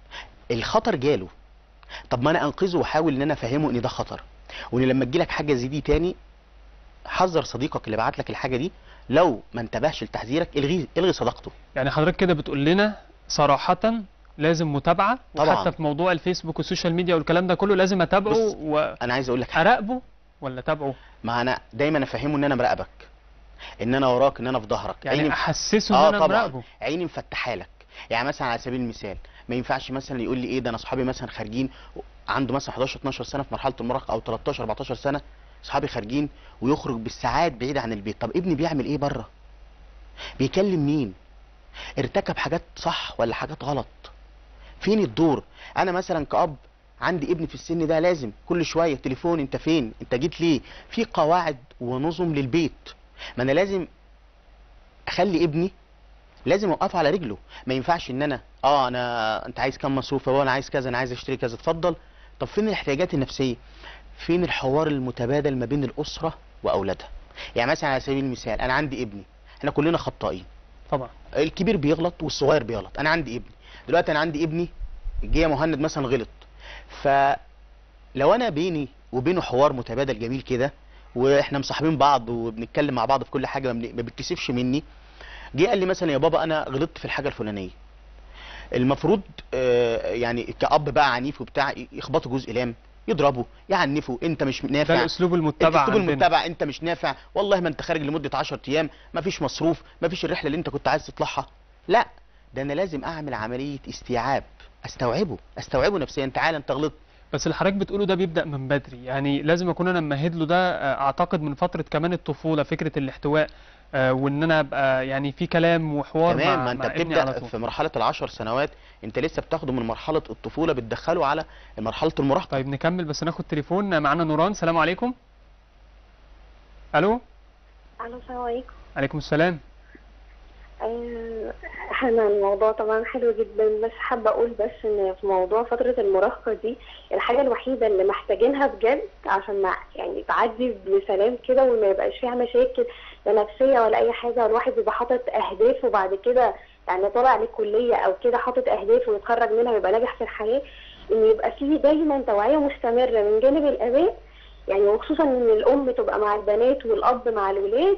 Speaker 10: الخطر جاله طب ما انا انقذه واحاول ان انا افهمه ان ده خطر وان لما تجيلك حاجه زي دي تاني حذر صديقك اللي بعت لك الحاجه دي لو ما انتبهش لتحذيرك الغي الغي صداقته
Speaker 3: يعني حضرتك كده بتقول لنا صراحه لازم متابعه
Speaker 10: طبعاً.
Speaker 3: وحتى في موضوع الفيسبوك والسوشيال ميديا والكلام ده كله لازم اتابعه
Speaker 10: بص،
Speaker 3: واراقبه
Speaker 10: انا عايز اقول لك حاجه
Speaker 3: ولا اتابعه
Speaker 10: ما انا دايما افهمه ان انا مراقبك ان انا وراك ان انا في ظهرك
Speaker 3: يعني
Speaker 10: عيني-
Speaker 3: احسسه
Speaker 10: اه
Speaker 3: ان انا
Speaker 10: طبعا
Speaker 3: مراقبه
Speaker 10: عيني مفتحه لك يعني مثلا على سبيل المثال ما ينفعش مثلا يقول لي ايه ده انا اصحابي مثلا خارجين عنده مثلا 11 12 سنه في مرحله المراهقه او 13 14 سنه اصحابي خارجين ويخرج بالساعات بعيد عن البيت طب ابني بيعمل ايه بره بيكلم مين ارتكب حاجات صح ولا حاجات غلط فين الدور انا مثلا كأب عندي ابني في السن ده لازم كل شويه تليفون انت فين انت جيت ليه في قواعد ونظم للبيت ما انا لازم اخلي ابني لازم اوقفه على رجله ما ينفعش ان انا اه انا انت عايز كام مصروف هو انا عايز كذا انا عايز اشتري كذا اتفضل طب فين الاحتياجات النفسيه فين الحوار المتبادل ما بين الاسره واولادها يعني مثلا على سبيل المثال انا عندي ابني احنا كلنا خطائين
Speaker 3: طبعا
Speaker 10: الكبير بيغلط والصغير بيغلط انا عندي ابني دلوقتي انا عندي ابني جه يا مهند مثلا غلط فلو انا بيني وبينه حوار متبادل جميل كده واحنا مصاحبين بعض وبنتكلم مع بعض في كل حاجه ما بن- ما بيتكسفش مني جه قال لي مثلا يا بابا انا غلطت في الحاجه الفلانيه المفروض آه، يعني كأب بقى عنيف وبتاع يخبطه جزء لام يضربه يعنفه انت مش نافع
Speaker 3: ده الاسلوب المتبع
Speaker 10: الاسلوب
Speaker 3: عندنا.
Speaker 10: المتبع انت مش نافع والله ما انت خارج لمده 10 ايام ما فيش مصروف ما فيش الرحله اللي انت كنت عايز تطلعها لا ده انا لازم اعمل عمليه استيعاب استوعبه استوعبه نفسيا تعالى انت غلطت
Speaker 3: بس اللي حضرتك بتقوله ده بيبدأ من بدري يعني لازم اكون انا ممهد له ده آه، اعتقد من فترة كمان الطفولة فكرة الاحتواء آه، وان انا ابقى يعني في كلام وحوار
Speaker 10: تمام
Speaker 3: مع
Speaker 10: ما انت
Speaker 3: مع ابني على
Speaker 10: بتبدا
Speaker 3: طول
Speaker 10: في مرحله العشر سنوات انت لسه بتاخده من مرحله الطفوله بتدخله على مرحله المراهقه
Speaker 3: طيب نكمل بس ناخد تليفون معانا نوران سلام عليكم الو
Speaker 11: الو السلام عليكم
Speaker 3: عليكم السلام
Speaker 11: آه، احنا الموضوع طبعا حلو جدا بس حابه اقول بس ان في موضوع فتره المراهقه دي الحاجه الوحيده اللي محتاجينها بجد عشان ما يعني تعدي بسلام كده وما يبقاش فيها مشاكل لا نفسيه ولا اي حاجه والواحد يبقى حاطط اهداف وبعد كده يعني طالع للكليه او كده حاطط اهداف ويتخرج منها ويبقى ناجح في الحياه ان يبقى فيه دايما توعيه مستمره من جانب الاباء يعني وخصوصا ان الام تبقى مع البنات والاب مع الولاد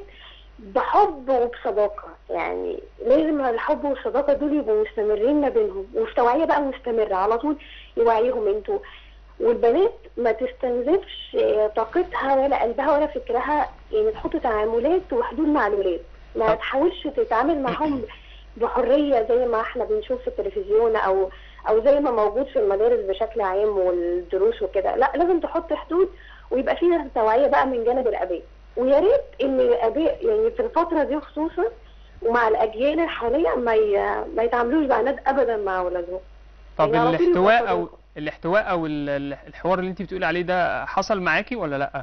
Speaker 11: بحب وبصداقه يعني لازم الحب والصداقه دول يبقوا مستمرين ما بينهم وفي توعيه بقى مستمره على طول يوعيهم انتوا والبنات ما تستنزفش آه، طاقتها ولا قلبها ولا فكرها يعني تحط تعاملات وحدود مع الولاد ما تحاولش تتعامل معاهم بحريه زي ما احنا بنشوف في التلفزيون او او زي ما موجود في المدارس بشكل عام والدروس وكده لا لازم تحط حدود ويبقى فيها توعيه بقى من جانب الاباء ويا ريت ان الاباء يعني في الفتره دي خصوصا ومع الاجيال الحاليه ما ي... ما يتعاملوش بعناد ابدا مع اولادهم
Speaker 3: طب
Speaker 11: يعني على طول يبقى
Speaker 3: الاحتواء او
Speaker 11: صداقة.
Speaker 3: الاحتواء او ال- ال- الحوار اللي انت بتقولي عليه ده حصل معاكي ولا لا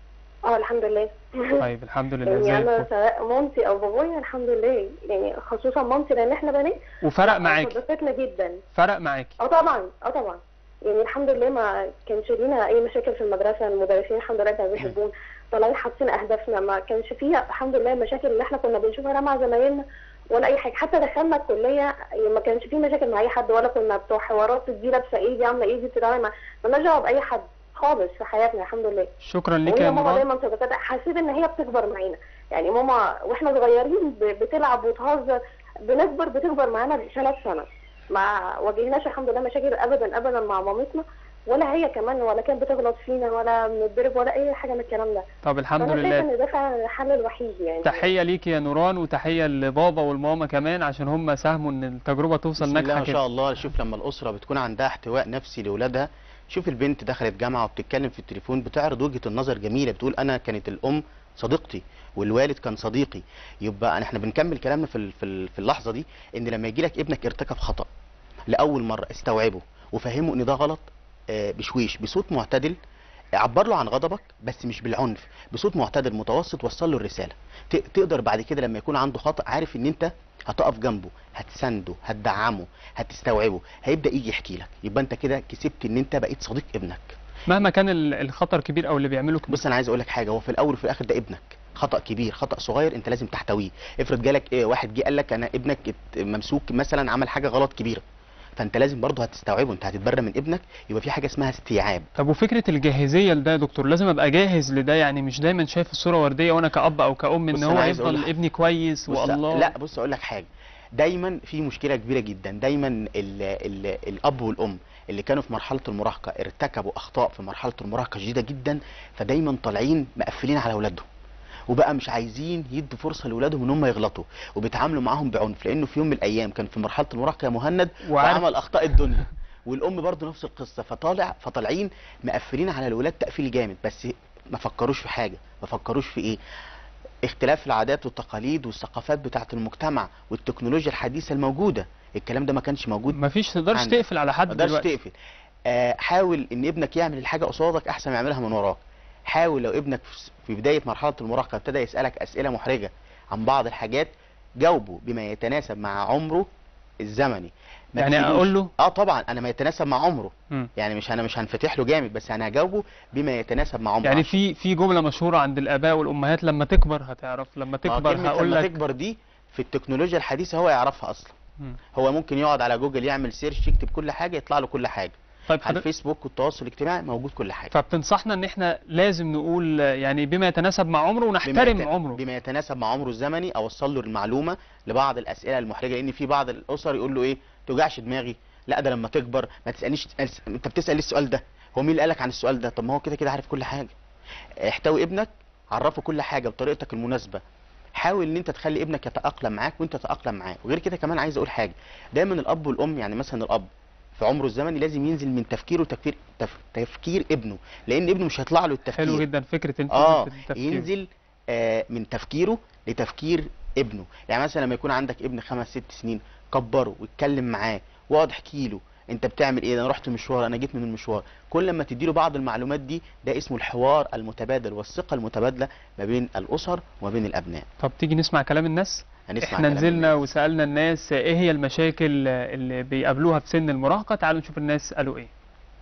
Speaker 11: اه الحمد لله
Speaker 3: طيب الحمد لله
Speaker 11: يعني
Speaker 3: زي
Speaker 11: انا
Speaker 3: الفل
Speaker 11: سواء مامتي او بابايا الحمد لله يعني خصوصا مامتي لان احنا بنات
Speaker 3: وفرق
Speaker 11: لا،
Speaker 3: معاكي
Speaker 11: صداقتنا جدا
Speaker 3: فرق معاكي
Speaker 11: اه طبعا اه طبعا يعني الحمد لله ما كانش لينا اي مشاكل في المدرسه المدرسين الحمد لله كانوا بيحبونا طالعين حاطين اهدافنا ما كانش فيها الحمد لله المشاكل اللي احنا كنا بنشوفها لا مع زمايلنا ولا اي حاجه حتى دخلنا الكليه يعني ما كانش في مشاكل مع اي حد ولا كنا بتوع حوارات دي لابسه ايه دي عامله ايه دي بتتعامل مع مالناش دعوه باي حد خالص في حياتنا الحمد لله
Speaker 3: شكرا ليك
Speaker 11: وهي
Speaker 3: يا
Speaker 11: ماما
Speaker 3: نوران
Speaker 11: دايما صداقتها حسيت ان هي بتكبر معانا يعني ماما واحنا صغيرين ب- بتلعب وتهزر بنكبر بتكبر معانا ثلاث سنة ما واجهناش الحمد لله مشاكل ابدا ابدا مع مامتنا ولا هي كمان ولا كانت بتغلط فينا ولا بنتضرب ولا اي حاجه من الكلام ده
Speaker 3: طب الحمد
Speaker 11: فانا
Speaker 3: لله
Speaker 11: شايفه ان ده فعلا الحل الوحيد يعني
Speaker 3: تحية ليك يا نوران وتحية لبابا والماما كمان عشان هم ساهموا ان التجربة توصل
Speaker 10: بسم الله
Speaker 3: ناجحة
Speaker 10: ما
Speaker 3: كده
Speaker 10: شاء الله شوف لما الاسره بتكون عندها احتواء نفسي لاولادها شوف البنت دخلت جامعه وبتتكلم في التليفون بتعرض وجهه النظر جميله بتقول انا كانت الام صديقتي والوالد كان صديقي يبقى أنا- احنا بنكمل كلامنا في ال- في ال- في اللحظه دي ان لما يجي لك ابنك ارتكب خطا لاول مره استوعبه وفهمه ان ده غلط آه، بشويش بصوت معتدل عبر له عن غضبك بس مش بالعنف بصوت معتدل متوسط وصل له الرساله ت- تقدر بعد كده لما يكون عنده خطا عارف ان انت هتقف جنبه هتسنده هتدعمه هتستوعبه هيبدا يجي يحكي لك يبقى انت كده كسبت ان انت بقيت صديق ابنك
Speaker 3: مهما كان ال- الخطر كبير او اللي بيعمله كبير
Speaker 10: بص انا عايز اقول لك حاجه هو في الاول وفي الاخر ده ابنك خطا كبير خطا صغير انت لازم تحتويه افرض جالك ايه واحد جه قال لك انا ابنك ات- ممسوك مثلا عمل حاجه غلط كبيره فانت لازم برضه هتستوعبه انت هتتبرى من ابنك يبقى في حاجه اسمها استيعاب
Speaker 3: طب وفكرة الجاهزية لده يا دكتور لازم ابقى جاهز لده يعني مش دايما شايف الصورة وردية وانا كأب او كأم ان
Speaker 10: بص
Speaker 3: هو
Speaker 10: أنا عايز أقول
Speaker 3: يفضل
Speaker 10: لك-
Speaker 3: ابني كويس
Speaker 10: بص
Speaker 3: والله
Speaker 10: لا بص اقول لك حاجه دايما في مشكله كبيره جدا دايما ال ال الاب والام اللي كانوا في مرحله المراهقه ارتكبوا اخطاء في مرحله المراهقه شديده جدا فدايما طالعين مقفلين على اولادهم وبقى مش عايزين يدوا فرصه لاولادهم ان هم يغلطوا وبيتعاملوا معاهم بعنف لانه في يوم من الايام كان في مرحله المراهقه يا مهند
Speaker 3: وعارف-
Speaker 10: وعمل اخطاء الدنيا والام برضه نفس القصه فطالع فطالعين مقفلين على الولاد تقفيل جامد بس ما فكروش في حاجه ما فكروش في ايه اختلاف العادات والتقاليد والثقافات بتاعه المجتمع والتكنولوجيا الحديثه الموجوده الكلام ده ما كانش موجود
Speaker 3: مفيش تقدرش
Speaker 10: عندك.
Speaker 3: تقفل على حد
Speaker 10: ما تقدرش
Speaker 3: دلوقتي
Speaker 10: تقفل آه حاول ان ابنك يعمل الحاجه قصادك احسن ما يعملها من وراك حاول لو ابنك في- في بدايه مرحله المراهقه ابتدى يسالك اسئله محرجه عن بعض الحاجات جاوبه بما يتناسب مع عمره الزمني ما
Speaker 3: يعني
Speaker 10: تسيبوش.
Speaker 3: أقول له؟
Speaker 10: اه طبعا انا ما يتناسب مع عمره
Speaker 3: مم.
Speaker 10: يعني مش انا مش هنفتح له جامد بس انا هجاوبه بما يتناسب مع عمره
Speaker 3: يعني
Speaker 10: عشان-
Speaker 3: في في جملة مشهورة عند الآباء والأمهات لما تكبر هتعرف لما
Speaker 10: ما
Speaker 3: تكبر
Speaker 10: كلمة
Speaker 3: هقول
Speaker 10: لما
Speaker 3: لك
Speaker 10: تكبر دي في التكنولوجيا الحديثة هو يعرفها أصلا
Speaker 3: مم.
Speaker 10: هو ممكن يقعد على جوجل يعمل سيرش يكتب كل حاجة يطلع له كل حاجة
Speaker 3: طيب
Speaker 10: على
Speaker 3: حضرتك
Speaker 10: الفيسبوك والتواصل الاجتماعي موجود كل حاجة
Speaker 3: فبتنصحنا ان احنا لازم نقول يعني بما يتناسب مع عمره
Speaker 10: بما
Speaker 3: ونحترم
Speaker 10: يت-
Speaker 3: عمره
Speaker 10: بما يتناسب مع عمره الزمني اوصل له المعلومه لبعض الاسئله المحرجه لان في بعض الاسر يقول له ايه توجعش دماغي لا ده لما تكبر ما تسالنيش أس- انت بتسال ليه السؤال ده هو مين اللي قالك عن السؤال ده طب ما هو كده كده عارف كل حاجه احتوي ابنك عرفه كل حاجه بطريقتك المناسبه حاول ان انت تخلي ابنك يتاقلم معاك وانت تتاقلم معاه وغير كده كمان عايز اقول حاجه دايما الاب والام يعني مثلا الاب في عمره الزمني لازم ينزل من تفكيره تفكير تف... تفكير ابنه لان ابنه مش هيطلع له التفكير
Speaker 3: حلو جدا فكرة انت
Speaker 10: اه
Speaker 3: التفكير.
Speaker 10: ينزل آه من تفكيره لتفكير ابنه يعني مثلا لما يكون عندك ابن خمس ست سنين كبره واتكلم معاه واقعد احكي له انت بتعمل ايه ده انا رحت مشوار انا جيت من المشوار كل لما تديله بعض المعلومات دي ده اسمه الحوار المتبادل والثقه المتبادله ما بين الاسر وما بين الابناء
Speaker 3: طب تيجي نسمع كلام الناس
Speaker 10: هنسمع
Speaker 3: احنا
Speaker 10: كلام
Speaker 3: نزلنا وسألنا الناس ايه هي المشاكل اللي بيقابلوها في سن المراهقة تعالوا نشوف الناس قالوا ايه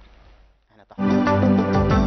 Speaker 10: احنا تحت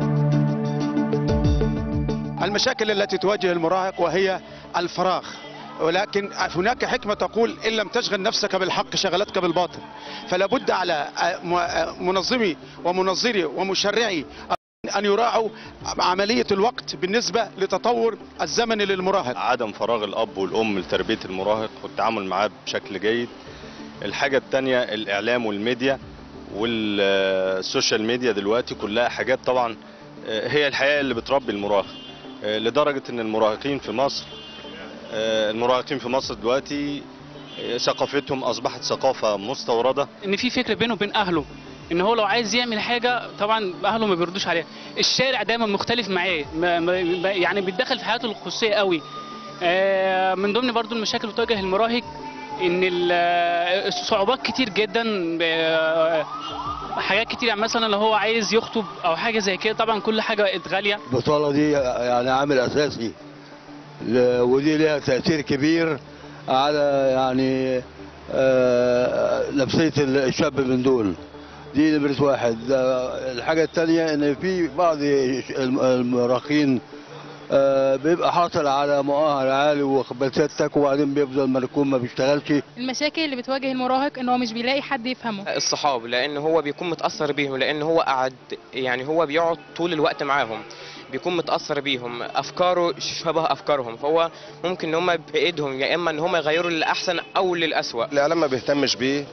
Speaker 12: المشاكل التي تواجه المراهق وهي الفراغ
Speaker 8: ولكن هناك حكمة تقول إن لم تشغل نفسك بالحق شغلتك بالباطل فلا بد على منظمي ومنظري ومشرعي أن يراعوا عملية الوقت بالنسبة لتطور الزمن للمراهق
Speaker 5: عدم فراغ الاب والام لتربيه المراهق والتعامل معاه بشكل جيد الحاجه الثانيه الاعلام والميديا والسوشيال ميديا دلوقتي كلها حاجات طبعا آه، هي الحياه اللي بتربي المراهق آه، لدرجه ان المراهقين في مصر آه، المراهقين في مصر دلوقتي آه، ثقافتهم اصبحت ثقافه مستورده
Speaker 12: ان في فكر بينه وبين اهله ان هو لو عايز يعمل حاجه طبعا اهله ما بيردوش عليها الشارع دايما مختلف معاه ما- ما- ما- يعني بيتدخل في حياته الخصوصيه قوي آه، من ضمن برضو المشاكل اللي بتواجه المراهق ان ال- آه، صعوبات كتير جدا آه، حاجات كتير يعني مثلا لو هو عايز يخطب او حاجه زي كده طبعا كل حاجه بقت غاليه
Speaker 13: البطالة دي يعني عامل أساسي ل- ودي لها تأثير كبير على يعني آه، نفسية الشاب من دول دي نمرة واحد آه، الحاجة الثانية إن في بعض الم- المراهقين آه، بيبقى حاصل على مؤهل عالي وخبرتك وبعدين بيفضل مركون ما بيشتغلش
Speaker 14: المشاكل اللي بتواجه المراهق ان هو مش بيلاقي حد يفهمه
Speaker 15: الصحاب لان هو بيكون متاثر بيهم لان هو قعد يعني هو بيقعد طول الوقت معاهم بيكون متاثر بيهم افكاره شبه افكارهم فهو ممكن ان هم بايدهم يا اما ان هم يغيروا للاحسن او للاسوء
Speaker 16: الاعلام ما بيهتمش بيه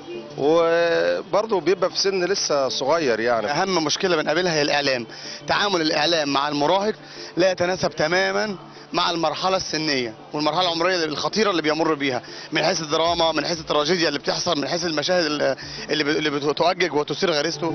Speaker 16: وبرضه بيبقى في سن لسه صغير يعني
Speaker 17: اهم مشكله بنقابلها هي الاعلام تعامل الاعلام مع المراهق لا يتناسب تماما مع المرحله السنيه والمرحله العمريه الخطيره اللي بيمر بيها من حيث الدراما من حيث التراجيديا اللي بتحصل من حيث المشاهد اللي اللي بت- اللي بتؤجج وتثير غريزته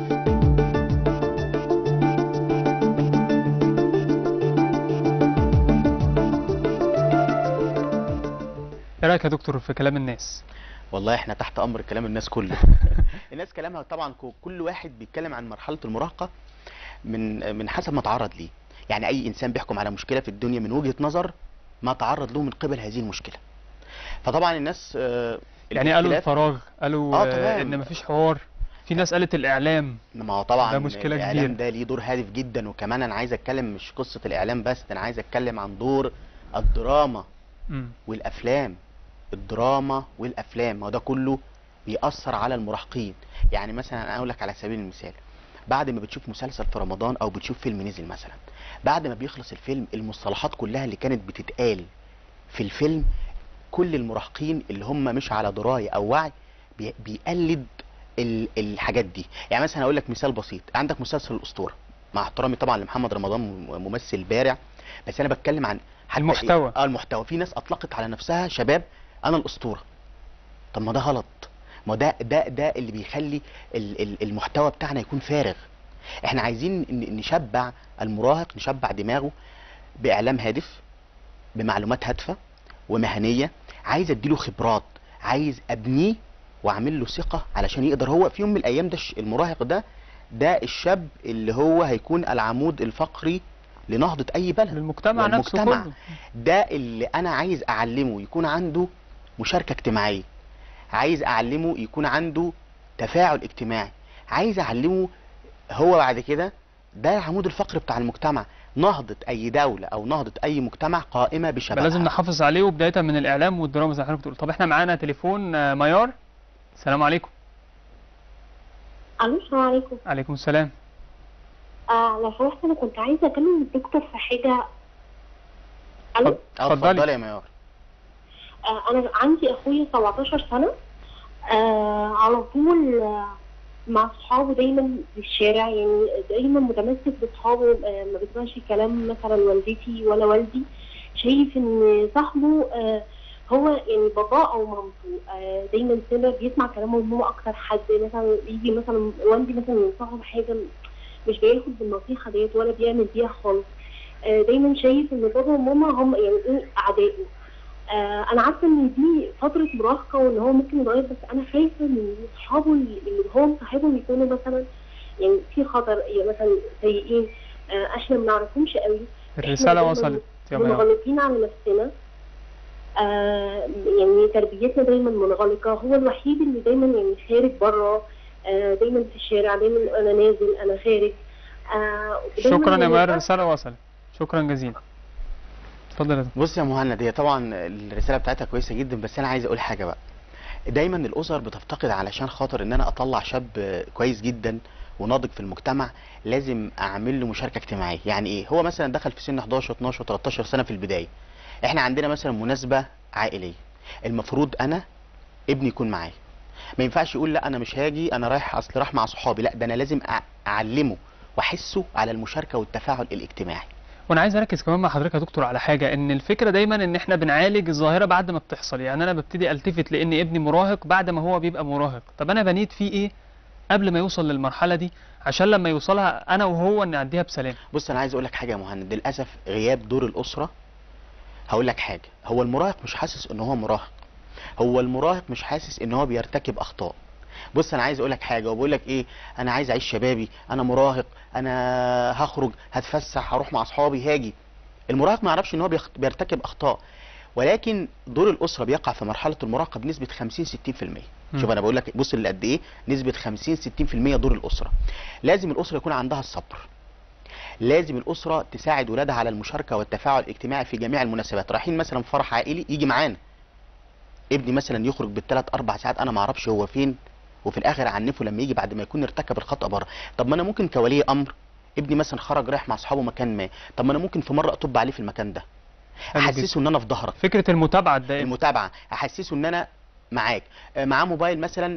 Speaker 3: ايه رايك يا دكتور في كلام الناس
Speaker 10: والله احنا تحت امر كلام الناس كله الناس كلامها طبعا ك- كل واحد بيتكلم عن مرحله المراهقه من من حسب ما تعرض ليه يعني اي انسان بيحكم على مشكله في الدنيا من وجهه نظر ما تعرض له من قبل هذه المشكله فطبعا الناس آه،
Speaker 3: يعني قالوا
Speaker 10: الاختلاف-
Speaker 3: الفراغ قالوا
Speaker 10: اه
Speaker 3: آه
Speaker 10: تمام
Speaker 3: ان مفيش حوار في ناس قالت الاعلام
Speaker 10: ما هو طبعا
Speaker 3: ده مشكله
Speaker 10: الاعلام
Speaker 3: كبيره
Speaker 10: ده ليه دور هادف جدا وكمان انا عايز اتكلم مش قصه الاعلام بس ده انا عايز اتكلم عن دور الدراما
Speaker 3: مم.
Speaker 10: والافلام الدراما والافلام ما هو ده كله بيأثر على المراهقين يعني مثلا انا اقول لك على سبيل المثال بعد ما بتشوف مسلسل في رمضان او بتشوف فيلم نزل مثلا بعد ما بيخلص الفيلم المصطلحات كلها اللي كانت بتتقال في الفيلم كل المراهقين اللي هم مش على درايه او وعي بي- بيقلد ال- الحاجات دي يعني مثلا اقول لك مثال بسيط عندك مسلسل الاسطوره مع احترامي طبعا لمحمد رمضان م- ممثل بارع بس انا بتكلم عن حتى
Speaker 3: المحتوى.
Speaker 10: إيه؟ اه المحتوى في ناس اطلقت على نفسها شباب انا الاسطوره طب ما ده غلط ما ده ده ده اللي بيخلي ال- ال- المحتوى بتاعنا يكون فارغ احنا عايزين ن- نشبع المراهق نشبع دماغه باعلام هادف بمعلومات هادفه ومهنيه عايز اديله خبرات عايز ابنيه واعمل له ثقه علشان يقدر هو في يوم من الايام ده الش- المراهق ده ده الشاب اللي هو هيكون العمود الفقري لنهضه اي بلد
Speaker 3: المجتمع نفسه
Speaker 10: والمجتمع.
Speaker 3: كله.
Speaker 10: ده اللي انا عايز اعلمه يكون عنده مشاركه اجتماعيه عايز اعلمه يكون عنده تفاعل اجتماعي عايز اعلمه هو بعد كده ده العمود الفقري بتاع المجتمع نهضة أي دولة أو نهضة أي مجتمع قائمة بشبابها
Speaker 3: لازم نحافظ عليه وبداية من الإعلام والدراما زي ما حضرتك بتقول طب احنا معانا تليفون آه، ميار السلام عليكم
Speaker 11: الو السلام عليكم
Speaker 3: عليكم السلام
Speaker 11: آه لو سمحت انا كنت عايزه اكلم الدكتور في حاجه الو
Speaker 10: اه اتفضلي يا ميار
Speaker 11: آه انا عندي اخويا 17 سنه آه على طول آه مع صحابه دايما في الشارع يعني دايما متمسك بصحابه آه ما بيسمعش كلام مثلا والدتي ولا والدي شايف ان صاحبه آه هو يعني باباه او مامته آه دايما سمع بيسمع كلامهم هو اكتر حد مثلا يجي مثلا والدي مثلا ينصحه بحاجه مش بياخد بالنصيحه ديت ولا بيعمل بيها خالص آه دايما شايف ان بابا وماما هم يعني ايه اعدائه آه انا عارفه ان دي فتره مراهقه وان هو ممكن يتغير بس انا خايفه ان اصحابه اللي اللي هو مصاحبهم يكونوا مثلا يعني في خطر يعني مثلا سيئين آه احنا ما نعرفهمش قوي إحنا
Speaker 3: الرسالة
Speaker 11: دايماً
Speaker 3: وصلت يا ميار
Speaker 11: منغلقين على نفسنا آه يعني تربيتنا دايما منغلقه هو الوحيد اللي دايما يعني خارج بره آه دايما في الشارع دايما انا نازل انا خارج آه ودايماً
Speaker 3: شكرا يا
Speaker 11: يعني
Speaker 3: ميار الرسالة وصلت شكرا جزيلا اتفضل يا دكتور
Speaker 10: بص يا مهند هي طبعا الرساله بتاعتها كويسه جدا بس انا عايز اقول حاجه بقى دايما الاسر بتفتقد علشان خاطر ان انا اطلع شاب كويس جدا وناضج في المجتمع لازم اعمل له مشاركه اجتماعيه يعني ايه هو مثلا دخل في سن 11 12 13 سنه في البدايه احنا عندنا مثلا مناسبه عائليه المفروض انا ابني يكون معايا ما ينفعش يقول لا انا مش هاجي انا رايح اصل راح مع صحابي لا ده انا لازم أع- اعلمه واحسه على المشاركه والتفاعل الاجتماعي
Speaker 3: وانا عايز اركز كمان مع حضرتك يا دكتور على حاجه ان الفكره دايما ان احنا بنعالج الظاهره بعد ما بتحصل يعني انا ببتدي التفت لان ابني مراهق بعد ما هو بيبقى مراهق طب انا بنيت فيه ايه قبل ما يوصل للمرحله دي عشان لما يوصلها انا وهو نعديها بسلام
Speaker 10: بص انا عايز اقول لك حاجه يا مهند للاسف غياب دور الاسره هقول لك حاجه هو المراهق مش حاسس ان هو مراهق هو المراهق مش حاسس ان هو بيرتكب اخطاء بص انا عايز اقول لك حاجه وبقول لك ايه انا عايز اعيش شبابي انا مراهق انا هخرج هتفسح هروح مع اصحابي هاجي المراهق ما يعرفش ان هو بيخ- بيرتكب اخطاء ولكن دور الاسره بيقع في مرحله المراهقه بنسبه 50 60% شوف
Speaker 3: مم.
Speaker 10: انا بقول لك بص لقد ايه نسبه 50 60% دور الاسره لازم الاسره يكون عندها الصبر لازم الاسره تساعد ولادها على المشاركه والتفاعل الاجتماعي في جميع المناسبات رايحين مثلا فرح عائلي يجي معانا ابني مثلا يخرج بالثلاث اربع ساعات انا ما اعرفش هو فين وفي الاخر اعنفه لما يجي بعد ما يكون ارتكب الخطا بره طب ما انا ممكن كولي امر ابني مثلا خرج رايح مع اصحابه مكان ما طب ما انا ممكن في مره اطب عليه في المكان ده
Speaker 3: حلو جدا.
Speaker 10: احسسه ان انا في ظهرك
Speaker 3: فكره المتابعه الدائمه
Speaker 10: المتابعه احسسه ان انا معاك آه، معاه موبايل مثلا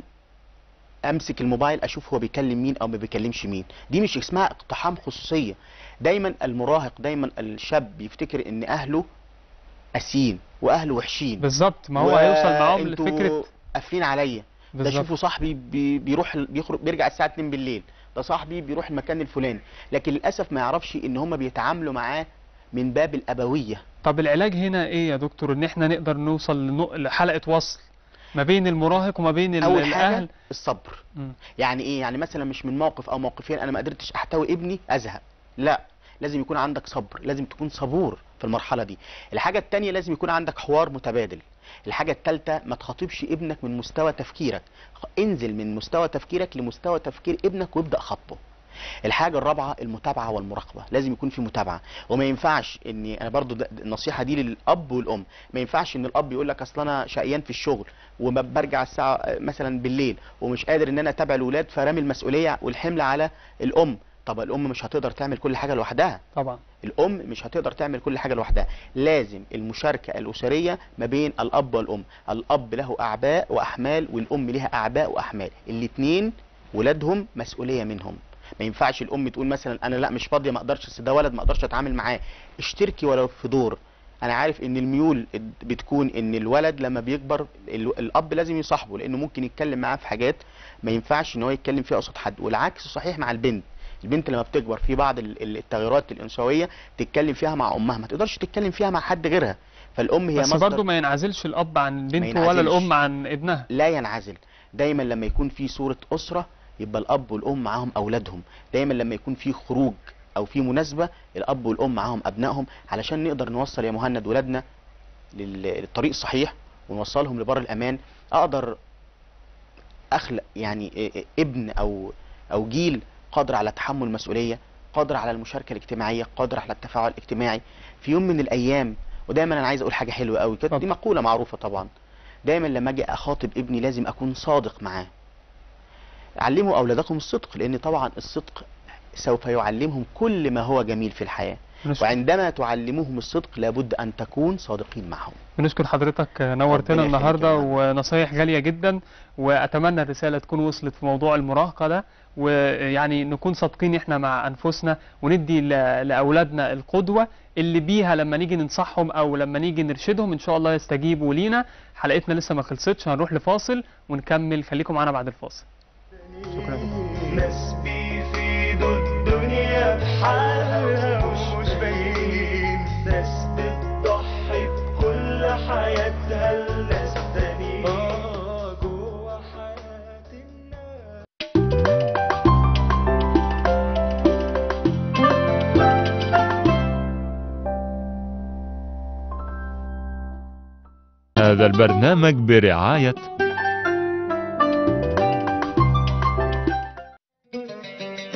Speaker 10: امسك الموبايل اشوف هو بيكلم مين او ما بيكلمش مين دي مش اسمها اقتحام خصوصيه دايما المراهق دايما الشاب بيفتكر ان اهله قاسيين واهله وحشين
Speaker 3: بالظبط ما هو هيوصل معاهم
Speaker 10: وانتوا
Speaker 3: لفكره
Speaker 10: قافلين عليا ده
Speaker 3: بالظبط.
Speaker 10: شوفوا صاحبي بي بيروح بيخرج بيرجع الساعه 2 بالليل ده صاحبي بيروح المكان الفلاني لكن للاسف ما يعرفش ان هم بيتعاملوا معاه من باب الابويه
Speaker 3: طب العلاج هنا ايه يا دكتور ان احنا نقدر نوصل لنق- لحلقه وصل ما بين المراهق وما بين ال-
Speaker 10: اول حاجه
Speaker 3: الاهل
Speaker 10: الصبر
Speaker 3: مم.
Speaker 10: يعني ايه يعني مثلا مش من موقف او موقفين انا ما قدرتش احتوي ابني ازهق لا لازم يكون عندك صبر لازم تكون صبور في المرحله دي الحاجه التانية لازم يكون عندك حوار متبادل الحاجه التالتة ما تخاطبش ابنك من مستوى تفكيرك انزل من مستوى تفكيرك لمستوى تفكير ابنك وابدا خطبه الحاجه الرابعه المتابعه والمراقبه لازم يكون في متابعه وما ينفعش ان انا برضو ده- النصيحه دي للاب والام ما ينفعش ان الاب يقول لك اصل انا شقيان في الشغل وبرجع الساعه مثلا بالليل ومش قادر ان انا اتابع الاولاد فرامي المسؤوليه والحمل على الام طب الام مش هتقدر تعمل كل حاجه لوحدها
Speaker 3: طبعا
Speaker 10: الام مش هتقدر تعمل كل حاجه لوحدها لازم المشاركه الاسريه ما بين الاب والام الاب له اعباء واحمال والام لها اعباء واحمال الاثنين ولادهم مسؤوليه منهم ما ينفعش الام تقول مثلا انا لا مش فاضيه ما اقدرش أصل ده ولد ما اقدرش اتعامل معاه اشتركي ولو في دور انا عارف ان الميول بتكون ان الولد لما بيكبر ال- الاب لازم يصاحبه لانه ممكن يتكلم معاه في حاجات ما ينفعش ان هو يتكلم فيها قصاد حد والعكس صحيح مع البنت البنت لما بتكبر في بعض ال- ال- التغيرات الانثويه تتكلم فيها مع امها ما تقدرش تتكلم فيها مع حد غيرها فالام هي
Speaker 3: بس
Speaker 10: مصدر
Speaker 3: برضه ما ينعزلش الاب عن بنته
Speaker 10: ينعزلش.
Speaker 3: ولا الام عن ابنها
Speaker 10: لا ينعزل دايما لما يكون في صورة أسرة يبقى الأب والأم معاهم أولادهم دايما لما يكون في خروج أو في مناسبة الأب والأم معاهم أبنائهم علشان نقدر نوصل يا مهند ولادنا لل- للطريق الصحيح ونوصلهم لبر الأمان أقدر أخلق يعني إيه- إيه ابن أو أو جيل قادر على تحمل مسؤولية قادر على المشاركة الاجتماعية قادر على التفاعل الاجتماعي في يوم من الأيام ودايما أنا عايز أقول حاجة حلوة قوي كده دي مقولة معروفة طبعا دايما لما اجي اخاطب ابني لازم اكون صادق معاه علموا اولادكم الصدق لان طبعا الصدق سوف يعلمهم كل ما هو جميل في الحياه
Speaker 3: نشكر.
Speaker 10: وعندما تعلموهم الصدق لابد ان تكون صادقين معهم
Speaker 3: بنشكر حضرتك نورتنا
Speaker 10: ربنا يخليك
Speaker 3: النهارده
Speaker 10: يا معلم.
Speaker 3: ونصايح غاليه جدا واتمنى الرساله تكون وصلت في موضوع المراهقه ده ويعني نكون صادقين احنا مع انفسنا وندي ل- لاولادنا القدوه اللي بيها لما نيجي ننصحهم او لما نيجي نرشدهم ان شاء الله يستجيبوا لينا حلقتنا لسه ما خلصتش هنروح لفاصل ونكمل خليكم معانا بعد الفاصل شكرا
Speaker 2: ناس بيفيدوا الدنيا بحالها ومش باينين ناس بتضحي بكل حياتها لناس تانيين آه جوا حياة
Speaker 1: هذا البرنامج برعاية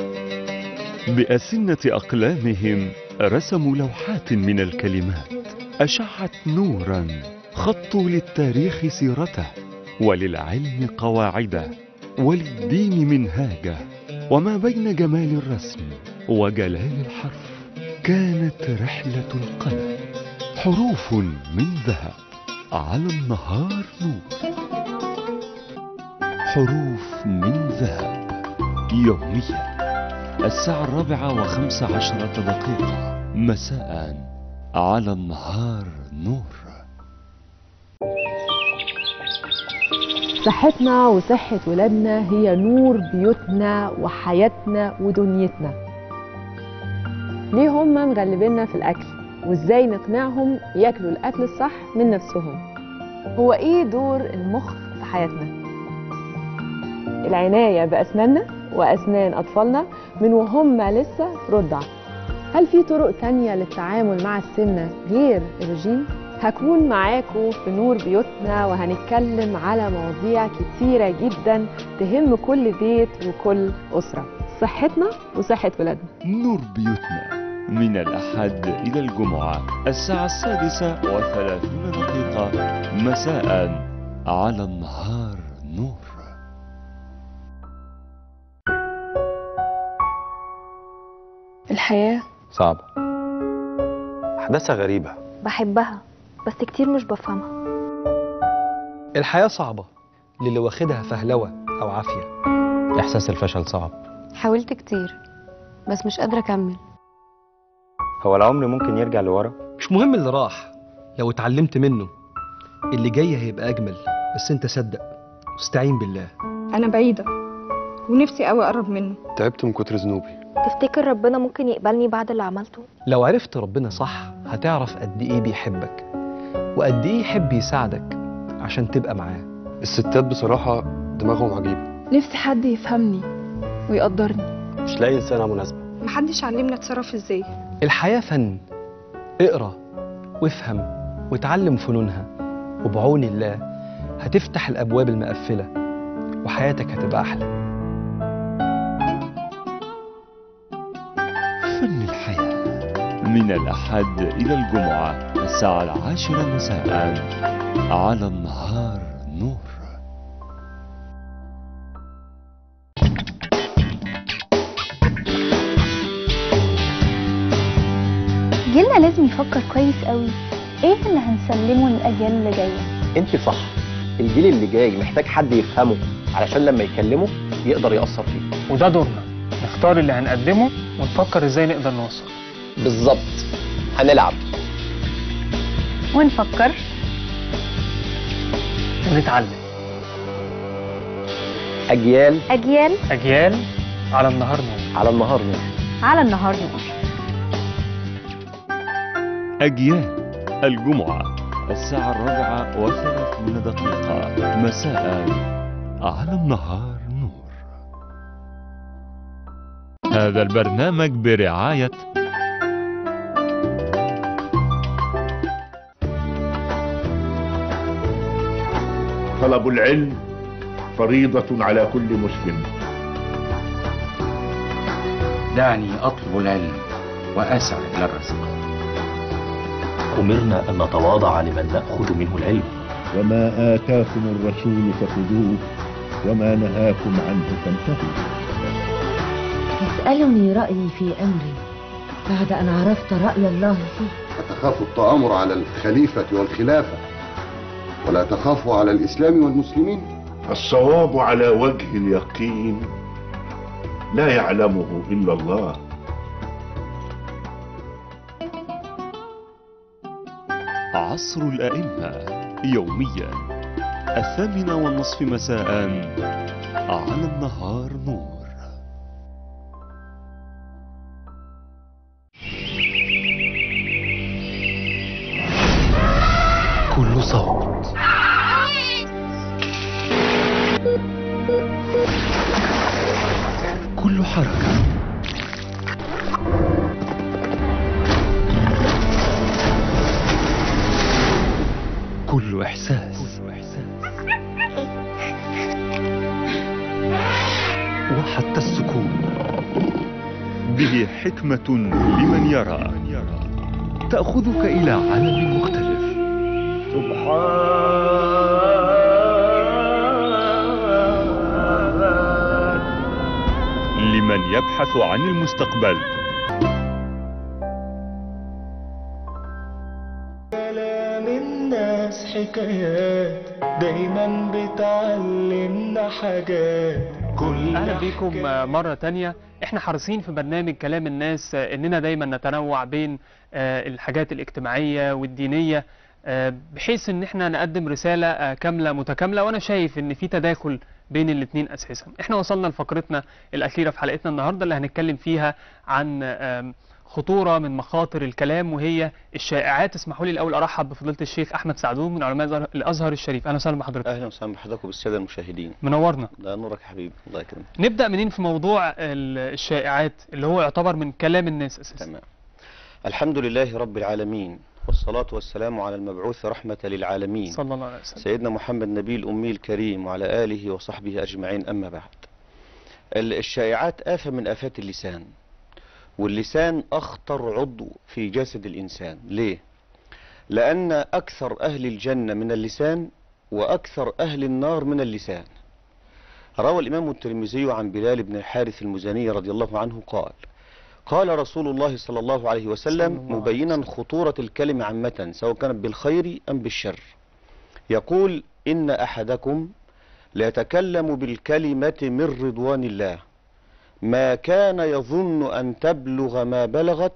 Speaker 1: بأسنة أقلامهم رسموا لوحات من الكلمات أشعت نورا خطوا للتاريخ سيرته وللعلم قواعده وللدين منهاجه وما بين جمال الرسم وجلال الحرف كانت رحلة القلم حروف من ذهب على النهار نور حروف من ذهب يوميا الساعة الرابعة وخمس عشرة دقيقة مساء على النهار نور
Speaker 18: صحتنا وصحة ولادنا هي نور بيوتنا وحياتنا ودنيتنا ليه هم مغلبيننا في الأكل وإزاي نقنعهم ياكلوا الأكل الصح من نفسهم هو إيه دور المخ في حياتنا العناية بأسناننا وأسنان أطفالنا من وهم لسه في رضع هل في طرق تانية للتعامل مع السمنة غير الرجيم؟ هكون معاكم في نور بيوتنا وهنتكلم على مواضيع كتيرة جدا تهم كل بيت وكل أسرة صحتنا وصحة ولادنا
Speaker 1: نور بيوتنا من الأحد إلى الجمعة الساعة السادسة وثلاثون دقيقة مساء على النهار نور
Speaker 19: الحياة
Speaker 20: صعبة أحداثها غريبة
Speaker 19: بحبها بس كتير مش بفهمها
Speaker 21: الحياة صعبة للي واخدها فهلوة أو عافية
Speaker 20: إحساس الفشل صعب
Speaker 19: حاولت كتير بس مش قادرة أكمل
Speaker 20: هو العمر ممكن يرجع لورا
Speaker 21: مش مهم اللي راح لو اتعلمت منه اللي جاي هيبقى أجمل بس أنت صدق واستعين بالله
Speaker 22: أنا بعيدة ونفسي قوي أقرب منه
Speaker 20: تعبت من كتر ذنوبي
Speaker 19: تفتكر ربنا ممكن يقبلني بعد اللي عملته
Speaker 21: لو عرفت ربنا صح هتعرف قد إيه بيحبك وقد إيه يحب يساعدك عشان تبقى معاه
Speaker 20: الستات بصراحة دماغهم عجيبة
Speaker 22: نفسي حد يفهمني ويقدرني
Speaker 20: مش لاقي إنسانة مناسبة
Speaker 22: محدش علمنا اتصرف ازاي
Speaker 21: الحياة فن اقرا وافهم وتعلم فنونها وبعون الله هتفتح الأبواب المقفلة وحياتك هتبقى أحلى
Speaker 1: فن الحياة من الأحد إلى الجمعة الساعة العاشرة مساء على النهار نور
Speaker 23: جيلنا لازم يفكر كويس قوي ايه اللي هنسلمه للاجيال اللي جايه
Speaker 24: انت صح الجيل اللي جاي محتاج حد يفهمه علشان لما يكلمه يقدر يأثر فيه
Speaker 3: وده دورنا نختار اللي هنقدمه ونفكر ازاي نقدر نوصل
Speaker 24: بالظبط هنلعب
Speaker 23: ونفكر
Speaker 3: ونتعلم
Speaker 24: أجيال
Speaker 23: اجيال
Speaker 3: أجيال على النهار نور
Speaker 24: على النهار نور
Speaker 23: على النهار نور
Speaker 1: أجيال الجمعة الساعة الرابعة وثلاثون دقيقة مساء على النهار نور هذا البرنامج برعاية
Speaker 25: طلب العلم فريضة على كل مسلم
Speaker 26: دعني أطلب العلم وأسعى إلى الرزق
Speaker 27: أمرنا أن نتواضع لمن نأخذ منه العلم
Speaker 25: وما آتاكم الرسول فخذوه وما نهاكم عنه فانتهوا
Speaker 28: يسألني رأيي في أمري بعد أن عرفت رأي الله فيه
Speaker 29: أتخاف التآمر على الخليفة والخلافة ولا تخاف على الإسلام والمسلمين
Speaker 25: الصواب على وجه اليقين لا يعلمه إلا الله
Speaker 1: عصر الأئمة يوميا الثامنة والنصف مساء على النهار نور
Speaker 26: كل صوت
Speaker 1: كل حركة كل إحساس
Speaker 26: وحتى السكون
Speaker 1: به حكمة لمن يرى تأخذك إلى عالم مختلف لمن يبحث عن المستقبل
Speaker 2: كلام الناس حكايات دايما بتعلمنا حاجات كل
Speaker 3: اهلا بيكم مره تانية احنا حريصين في برنامج كلام الناس آه، اننا دايما نتنوع بين آه، الحاجات الاجتماعيه والدينيه آه، بحيث ان احنا نقدم رساله آه، كامله متكامله وانا شايف ان في تداخل بين الاثنين اساسا احنا وصلنا لفقرتنا الاخيره في حلقتنا النهارده اللي هنتكلم فيها عن آم، خطوره من مخاطر الكلام وهي الشائعات اسمحوا لي الاول ارحب بفضيله الشيخ احمد سعدون من علماء الأزهر- الازهر الشريف اهلا وسهلا بحضرتك
Speaker 4: اهلا وسهلا بحضرتك وبالساده المشاهدين
Speaker 3: منورنا
Speaker 4: ده نورك يا حبيبي الله يكرمك
Speaker 3: نبدا منين في موضوع ال- الشائعات اللي هو يعتبر من كلام الناس اساسا
Speaker 4: تمام الحمد لله رب العالمين والصلاة والسلام على المبعوث رحمة للعالمين
Speaker 3: صلى الله عليه وسلم
Speaker 4: سيدنا محمد نبي الأمي الكريم وعلى آله وصحبه أجمعين أما بعد ال- الشائعات آفة من آفات اللسان واللسان أخطر عضو في جسد الإنسان ليه؟ لأن أكثر أهل الجنة من اللسان وأكثر أهل النار من اللسان روى الإمام الترمذي عن بلال بن الحارث المزني رضي الله عنه قال قال رسول الله صلى الله عليه وسلم مبينا خطورة الكلمة عامة سواء كانت بالخير أم بالشر يقول إن أحدكم ليتكلم بالكلمة من رضوان الله ما كان يظن أن تبلغ ما بلغت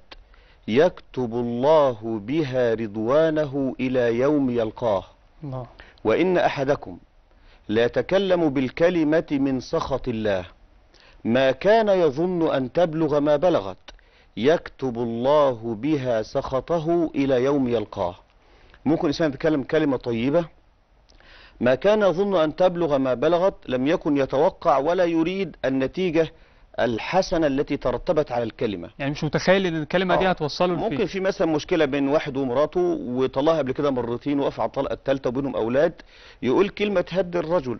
Speaker 4: يكتب الله بها رضوانه إلى يوم يلقاه
Speaker 3: الله
Speaker 4: وإن أحدكم لا يتكلم بالكلمة من سخط الله ما كان يظن أن تبلغ ما بلغت يكتب الله بها سخطه إلى يوم يلقاه ممكن إنسان يتكلم كلمة طيبة ما كان يظن أن تبلغ ما بلغت لم يكن يتوقع ولا يريد النتيجة الحسنة التي ترتبت على الكلمة
Speaker 3: يعني مش متخيل ان الكلمه دي
Speaker 4: آه.
Speaker 3: هتوصله
Speaker 4: ممكن
Speaker 3: لفين
Speaker 4: في مثلا مشكله بين واحد ومراته وطلقها قبل كده مرتين وقف على الطلقه الثالثه وبينهم اولاد يقول كلمه تهدي الرجل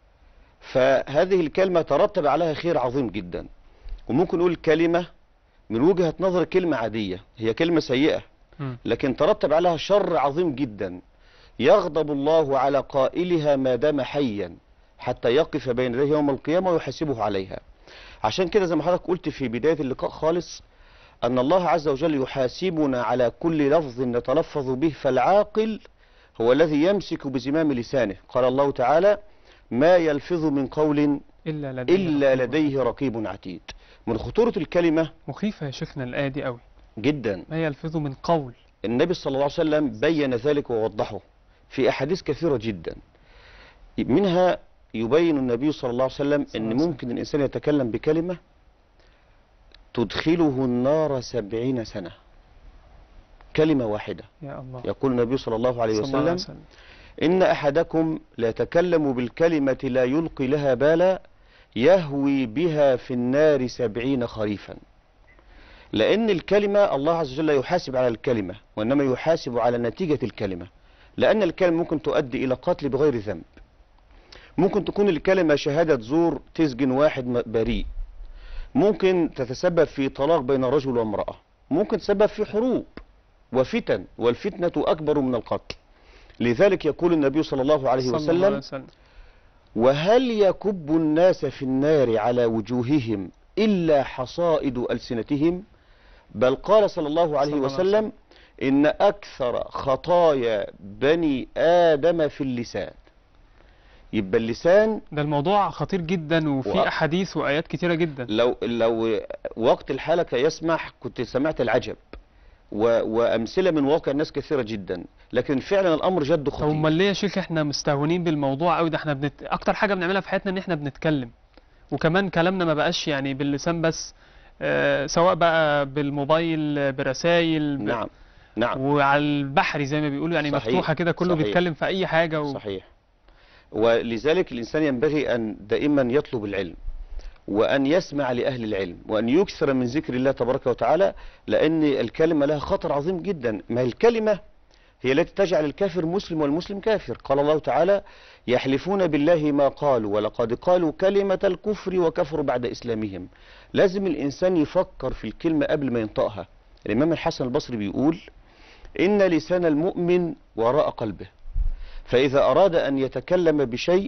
Speaker 4: فهذه الكلمه ترتب عليها خير عظيم جدا وممكن نقول كلمه من وجهه نظر كلمه عاديه هي كلمه سيئه
Speaker 3: مم.
Speaker 4: لكن ترتب عليها شر عظيم جدا يغضب الله على قائلها ما دام حيا حتى يقف بين يديه يوم القيامه ويحاسبه عليها عشان كده زي ما حضرتك قلت في بدايه اللقاء خالص أن الله عز وجل يحاسبنا على كل لفظ نتلفظ به فالعاقل هو الذي يمسك بزمام لسانه قال الله تعالى ما يلفظ من قول
Speaker 3: الا لديه
Speaker 4: إلا لديه رقيب عتيد من خطورة الكلمة
Speaker 3: مخيفه يا شيخنا الايه دي قوي
Speaker 4: جدا
Speaker 3: ما يلفظ من قول
Speaker 4: النبي صلى الله عليه وسلم بين ذلك ووضحه في أحاديث كثيرة جدا منها يبين النبي صلى الله عليه وسلم أن ممكن الإنسان يتكلم بكلمة تدخله النار سبعين سنة كلمة واحدة
Speaker 3: يا الله
Speaker 4: يقول النبي صلى الله عليه
Speaker 3: صلى الله عليه
Speaker 4: وسلم إن أحدكم لا يتكلم بالكلمة لا يلقي لها بالا يهوي بها في النار سبعين خريفا لأن الكلمة الله عز وجل لا يحاسب على الكلمة وإنما يحاسب على نتيجة الكلمة لأن الكلمة ممكن تؤدي إلى قتل بغير ذنب ممكن تكون الكلمة شهادة زور تسجن واحد م- بريء ممكن تتسبب في طلاق بين رجل وامرأة ممكن تسبب في حروب وفتن والفتنة أكبر من القتل لذلك يقول النبي صلى الله عليه
Speaker 3: صلى الله عليه
Speaker 4: وسلم
Speaker 3: وسلم
Speaker 4: وهل يكب الناس في النار على وجوههم إلا حصائد ألسنتهم بل قال صلى الله عليه
Speaker 3: صلى الله عليه
Speaker 4: وسلم إن أكثر خطايا بني آدم في اللسان يبقى اللسان
Speaker 3: ده الموضوع خطير جدا وفي
Speaker 4: و-
Speaker 3: احاديث وايات كتيره جدا
Speaker 4: لو لو وقت الحلقة يسمح كنت سمعت العجب و وأمثلة من واقع الناس كثيرة جدا لكن فعلا الأمر جد
Speaker 3: طب
Speaker 4: خطير
Speaker 3: امال ليه يا شيخ احنا مستهونين بالموضوع قوي ده احنا بنت... اكتر حاجه بنعملها في حياتنا ان احنا بنتكلم وكمان كلامنا ما بقاش يعني باللسان بس آه سواء بقى بالموبايل برسائل ب...
Speaker 4: نعم نعم
Speaker 3: وعلى البحري زي ما بيقولوا يعني
Speaker 4: صحيح،
Speaker 3: مفتوحه كده كله
Speaker 4: صحيح.
Speaker 3: بيتكلم في اي حاجه و...
Speaker 4: صحيح ولذلك الإنسان ينبغي أن دائما يطلب العلم وأن يسمع لأهل العلم وأن يكثر من ذكر الله تبارك وتعالى لأن الكلمة لها خطر عظيم جدا ما هي الكلمة هي التي تجعل الكافر مسلم والمسلم كافر قال الله تعالى يحلفون بالله ما قالوا ولقد قالوا كلمة الكفر وكفروا بعد إسلامهم لازم الإنسان يفكر في الكلمة قبل ما ينطقها الإمام الحسن البصري بيقول إن لسان المؤمن وراء قلبه فإذا أراد أن يتكلم بشيء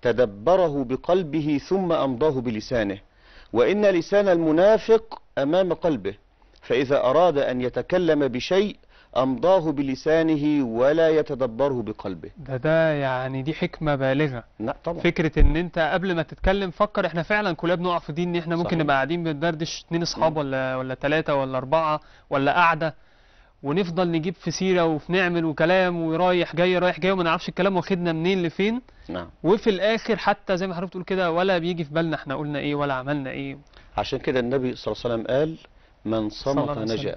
Speaker 4: تدبره بقلبه ثم أمضاه بلسانه وإن لسان المنافق أمام قلبه فإذا أراد أن يتكلم بشيء أمضاه بلسانه ولا يتدبره بقلبه
Speaker 3: ده ده يعني دي حكمة بالغة
Speaker 4: لا طبعا
Speaker 3: فكرة ان انت قبل ما تتكلم فكر احنا فعلا كلنا بنقع في دي ان احنا ممكن
Speaker 4: صحيح.
Speaker 3: نبقى قاعدين بندردش اتنين اصحاب ولا ولا ثلاثة ولا اربعة ولا قاعدة ونفضل نجيب في سيرة وفي نعمل وكلام ورايح جاي رايح جاي وما نعرفش الكلام واخدنا منين لفين
Speaker 4: نعم
Speaker 3: وفي الاخر حتى زي ما حضرتك بتقول كده ولا بيجي في بالنا احنا قلنا ايه ولا عملنا ايه
Speaker 4: عشان كده النبي صلى الله عليه وسلم قال من
Speaker 3: صلى الله
Speaker 4: صمت
Speaker 3: عليه وسلم.
Speaker 4: نجا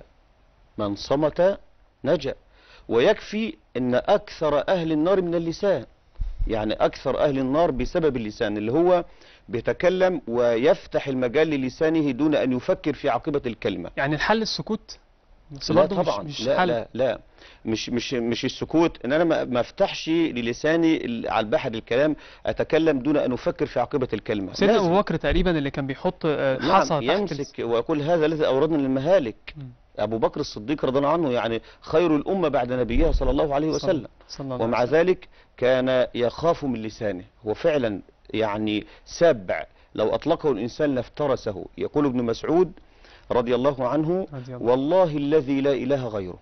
Speaker 4: من صمت نجا ويكفي ان اكثر اهل النار من اللسان يعني اكثر اهل النار بسبب اللسان اللي هو بيتكلم ويفتح المجال للسانه دون ان يفكر في عاقبة الكلمة
Speaker 3: يعني الحل السكوت بس
Speaker 4: لا
Speaker 3: برضه مش-
Speaker 4: طبعا
Speaker 3: مش
Speaker 4: لا
Speaker 3: حل
Speaker 4: لا لا مش مش مش السكوت ان انا ما ما افتحش للساني ال- على البحر الكلام اتكلم دون ان افكر في عاقبة الكلمة
Speaker 3: سيدنا
Speaker 4: لازم.
Speaker 3: ابو بكر تقريبا اللي كان بيحط آه،
Speaker 4: نعم
Speaker 3: حصى تحت
Speaker 4: يمسك ويقول هذا الذي اوردنا للمهالك ابو بكر الصديق رضي الله عنه يعني خير الامه بعد نبيها صلى الله عليه
Speaker 3: صلى-
Speaker 4: وسلم
Speaker 3: صلى الله عليه
Speaker 4: ومع ذلك كان يخاف من لسانه هو فعلا يعني سبع لو اطلقه الانسان لافترسه يقول ابن مسعود رضي الله عنه
Speaker 3: رضي الله.
Speaker 4: والله الذي لا اله غيره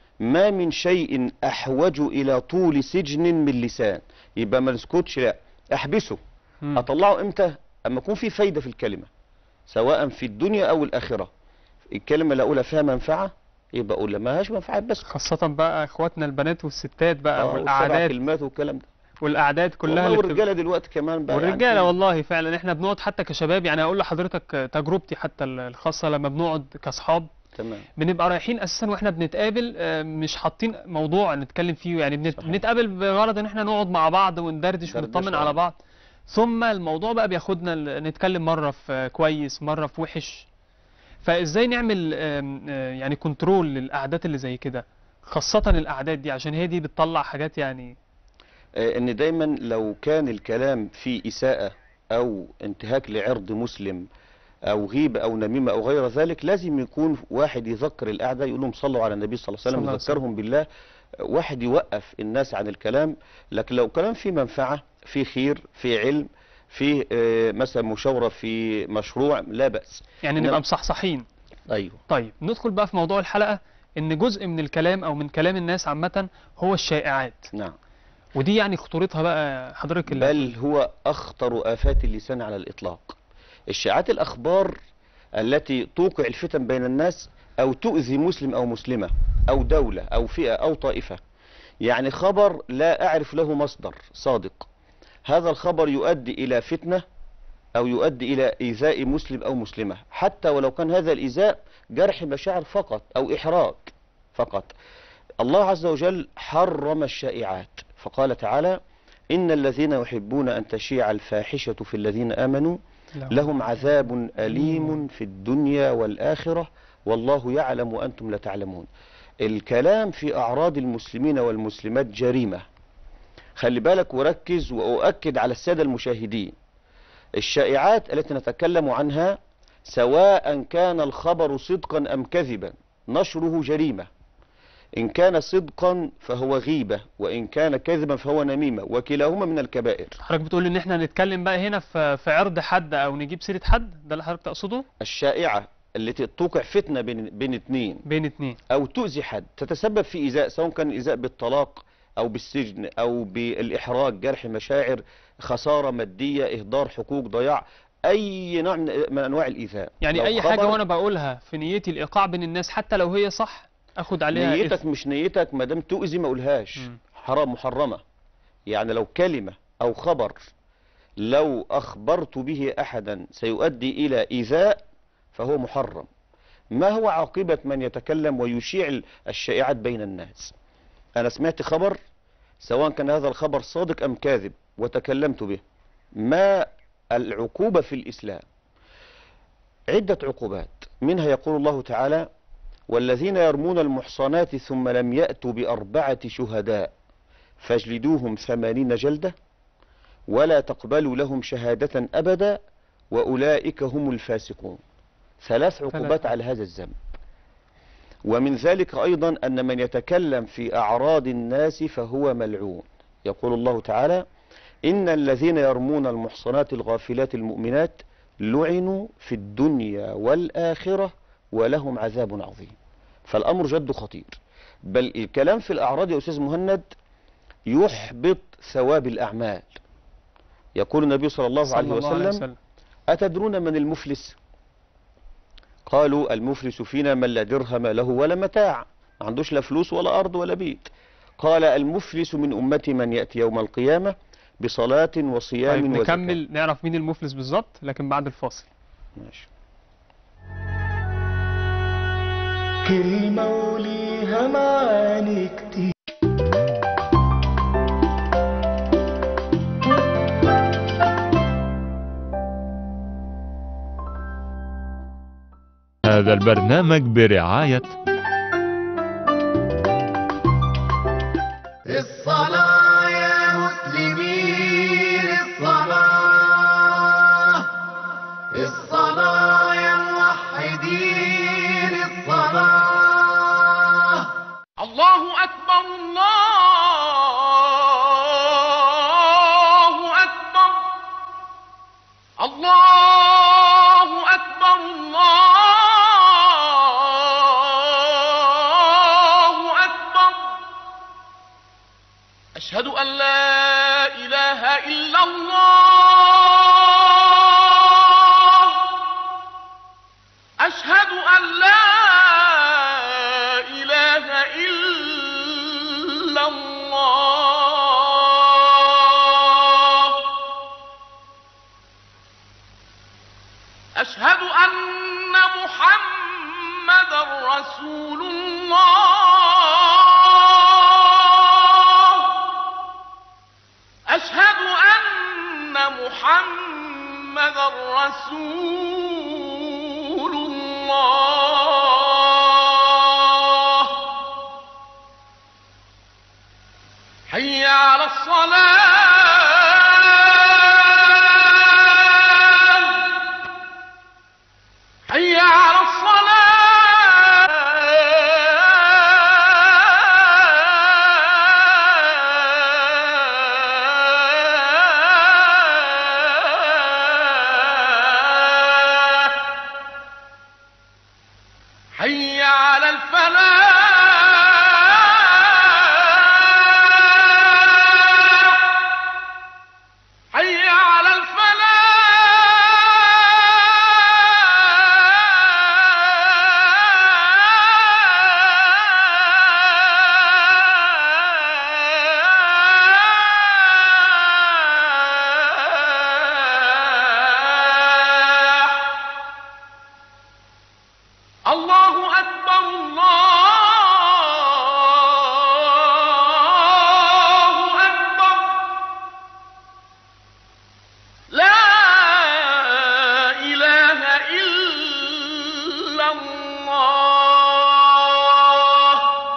Speaker 4: ما من شيء احوج الى طول سجن من لسان يبقى ما نسكتش لا احبسه
Speaker 3: مم.
Speaker 4: اطلعه امتى اما يكون في فايده في الكلمه سواء في الدنيا او الاخره الكلمه اللي اقولها فيها منفعه يبقى اقول ما لهاش منفعه بس
Speaker 3: خاصة بقى اخواتنا البنات والستات بقى
Speaker 4: آه، والسبع
Speaker 3: والقعدات
Speaker 4: كلمات والكلام ده
Speaker 3: والاعداد كلها
Speaker 4: والله
Speaker 3: اللي بتبقى-
Speaker 4: والرجاله دلوقتي كمان بقى
Speaker 3: والرجاله
Speaker 4: يعني
Speaker 3: والله فعلا احنا بنقعد حتى كشباب يعني اقول لحضرتك تجربتي حتى الخاصه لما بنقعد كاصحاب
Speaker 4: تمام
Speaker 3: بنبقى رايحين اساسا واحنا بنتقابل آه، مش حاطين موضوع نتكلم فيه يعني بنت- بنتقابل بغرض ان احنا نقعد مع بعض وندردش
Speaker 4: دردشة،
Speaker 3: ونطمن
Speaker 4: آه.
Speaker 3: على بعض ثم الموضوع بقى بياخدنا ل- نتكلم مره في كويس مره في وحش فازاي نعمل آم، آه، يعني كنترول للقعدات اللي زي كده خاصه القعدات دي عشان هي دي بتطلع حاجات يعني
Speaker 4: آه، ان دايما لو كان الكلام فيه اساءة او انتهاك لعرض مسلم او غيبة او نميمة او غير ذلك لازم يكون واحد يذكر الاعداء يقول لهم صلوا على النبي صلى الله عليه
Speaker 3: صلى الله
Speaker 4: وسلم
Speaker 3: عليه
Speaker 4: يذكرهم بالله آه، واحد يوقف الناس عن الكلام لكن لو كلام فيه منفعة فيه خير فيه علم فيه آه، مثلا مشاورة في مشروع لا بأس
Speaker 3: يعني
Speaker 4: إنما-
Speaker 3: نبقى مصحصحين
Speaker 4: ايوه
Speaker 3: طيب ندخل بقى في موضوع الحلقة ان جزء من الكلام او من كلام الناس عامة هو الشائعات
Speaker 4: نعم
Speaker 3: ودي يعني خطورتها بقى حضرتك اللي
Speaker 4: بل هو أخطر آفات اللسان على الإطلاق الشائعات الأخبار التي توقع الفتن بين الناس أو تؤذي مسلم أو مسلمة أو دولة أو فئة أو طائفة يعني خبر لا أعرف له مصدر صادق هذا الخبر يؤدي إلى فتنة أو يؤدي إلى إيذاء مسلم أو مسلمة حتى ولو كان هذا الإيذاء جرح مشاعر فقط أو إحراج فقط الله عز وجل حرم الشائعات فقال تعالى إن الذين يحبون أن تشيع الفاحشة في الذين آمنوا لهم عذاب أليم في الدنيا والآخرة والله يعلم وأنتم لا تعلمون الكلام في أعراض المسلمين والمسلمات جريمة خلي بالك وركز وأؤكد على السادة المشاهدين الشائعات التي نتكلم عنها سواء كان الخبر صدقا أم كذبا نشره جريمة إن كان صدقا فهو غيبة وإن كان كذبا فهو نميمة وكلاهما من الكبائر
Speaker 3: حضرتك بتقول ان احنا نتكلم بقى هنا في في عرض حد او نجيب سيرة حد ده اللي حضرتك تقصده
Speaker 4: الشائعة التي توقع فتنة بين بين اتنين
Speaker 3: بين اتنين
Speaker 4: أو تؤذي حد تتسبب في إيذاء سواء كان إيذاء بالطلاق أو بالسجن أو بالإحراج جرح مشاعر خسارة مادية إهدار حقوق ضياع أي نوع من من أنواع الإيذاء
Speaker 3: يعني
Speaker 4: لو
Speaker 3: اي حاجة
Speaker 4: خبر-
Speaker 3: وانا بقولها في نيتي الايقاع بين الناس حتى لو هي صح اخد عليها
Speaker 4: نيتك
Speaker 3: إثم.
Speaker 4: مش نيتك ما دام تؤذي ما اقولهاش
Speaker 3: مم.
Speaker 4: حرام محرمه يعني لو كلمه او خبر لو اخبرت به احدا سيؤدي الى ايذاء فهو محرم ما هو عاقبه من يتكلم ويشيع ال- الشائعات بين الناس انا سمعت خبر سواء كان هذا الخبر صادق ام كاذب وتكلمت به ما العقوبه في الاسلام عده عقوبات منها يقول الله تعالى والذين يرمون المحصنات ثم لم يأتوا بأربعة شهداء فاجلدوهم ثمانين جلدة ولا تقبلوا لهم شهادة أبدا وأولئك هم الفاسقون ثلاث عقوبات على هذا الذنب ومن ذلك أيضا أن من يتكلم في أعراض الناس فهو ملعون يقول الله تعالى إن الذين يرمون المحصنات الغافلات المؤمنات لعنوا في الدنيا والآخرة ولهم عذاب عظيم فالأمر جد خطير بل الكلام في الأعراض يا أستاذ مهند يحبط ثواب الأعمال يقول النبي صلى الله
Speaker 3: صلى
Speaker 4: عليه
Speaker 3: الله عليه
Speaker 4: وسلم
Speaker 3: وسلم.
Speaker 4: أتدرون من المفلس قالوا المفلس فينا من لا درهم له ولا متاع ما عندوش لا فلوس ولا أرض ولا بيت قال المفلس من أمتي من يأتي يوم القيامة بصلاة وصيام
Speaker 3: طيب
Speaker 4: وزكاة
Speaker 3: نكمل نعرف مين المفلس بالظبط لكن بعد الفاصل
Speaker 4: ماشي
Speaker 2: كلمة وليها معاني كتير
Speaker 1: هذا البرنامج برعاية
Speaker 2: الصلاة يا مسلمين الصلاة الصلاة يا موحدين الصلاة
Speaker 5: الله أكبر الله أكبر الله أكبر الله أكبر أشهد أن لا إله إلا الله أشهد أن لا إله إلا الله أشهد أن محمد رسول الله أشهد أن محمد رسول الله حي على الصلاة حي على الصلاة حي على الفلاح حي على الفلاح الله أكبر الله أكبر لا إله إلا الله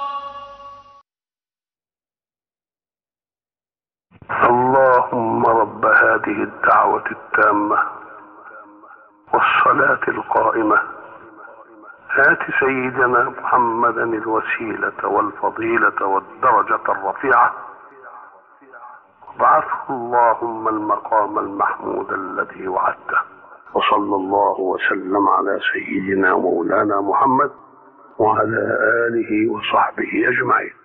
Speaker 6: اللهم رب هذه الدعوة التامة والصلاة القائمة آت سيدنا محمدا الوسيلة والفضيلة والدرجة الرفيعة وابعثه اللهم المقام المحمود الذي وعدته وصلى الله وسلم على سيدنا مولانا محمد وعلى آله وصحبه أجمعين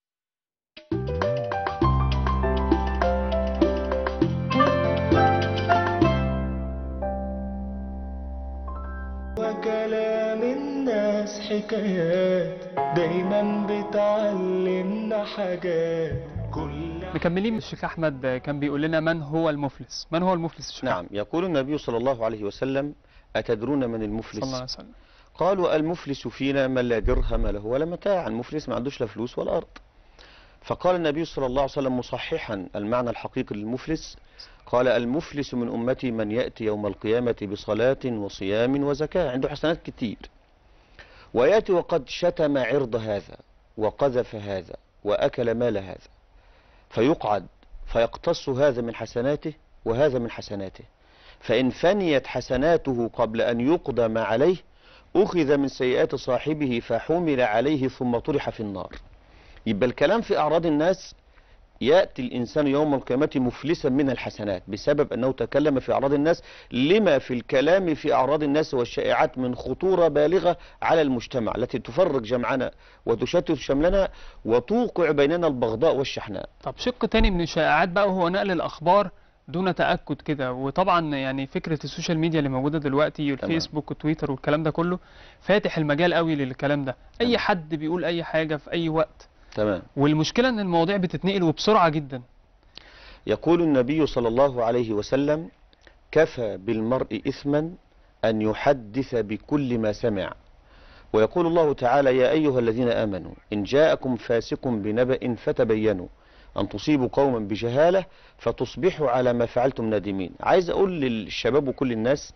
Speaker 2: وكلام الناس حكايات دايما بتعلمنا حاجات كل
Speaker 3: مكملين الشيخ أحمد كان بيقول لنا من هو المفلس من هو المفلس الشيخ
Speaker 4: نعم يقول النبي صلى الله عليه وسلم أتدرون من المفلس
Speaker 3: صلى الله عليه وسلم
Speaker 4: قالوا المفلس فينا من لا درهم له ولا متاع المفلس ما عندوش لا فلوس ولا أرض فقال النبي صلى الله عليه وسلم مصححا المعنى الحقيقي للمفلس قال المفلس من أمتي من يأتي يوم القيامة بصلاة وصيام وزكاة عنده حسنات كتير ويأتي وقد شتم عرض هذا وقذف هذا وأكل مال هذا فيقعد فيقتص هذا من حسناته وهذا من حسناته فإن فنيت حسناته قبل أن يقضى ما عليه أخذ من سيئات صاحبه فحمل عليه ثم طرح في النار يبقى الكلام في أعراض الناس يأتي الإنسان يوم القيامة مفلسا من الحسنات بسبب أنه تكلم في أعراض الناس لما في الكلام في أعراض الناس والشائعات من خطورة بالغة على المجتمع التي تفرق جمعنا وتشتت شملنا وتوقع بيننا البغضاء والشحناء
Speaker 3: طب شق تاني من الشائعات بقى هو نقل الأخبار دون تأكد كده وطبعا يعني فكرة السوشيال ميديا اللي موجودة دلوقتي والفيسبوك وتويتر والكلام ده كله فاتح المجال قوي للكلام ده أي حد بيقول أي حاجة في أي وقت
Speaker 4: تمام
Speaker 3: والمشكلة إن المواضيع بتتنقل وبسرعة جدا
Speaker 4: يقول النبي صلى الله عليه وسلم كفى بالمرء إثما أن يحدث بكل ما سمع ويقول الله تعالى يا أيها الذين آمنوا إن جاءكم فاسق بنبأ فتبينوا أن تصيبوا قوما بجهالة فتصبحوا على ما فعلتم نادمين عايز أقول للشباب وكل الناس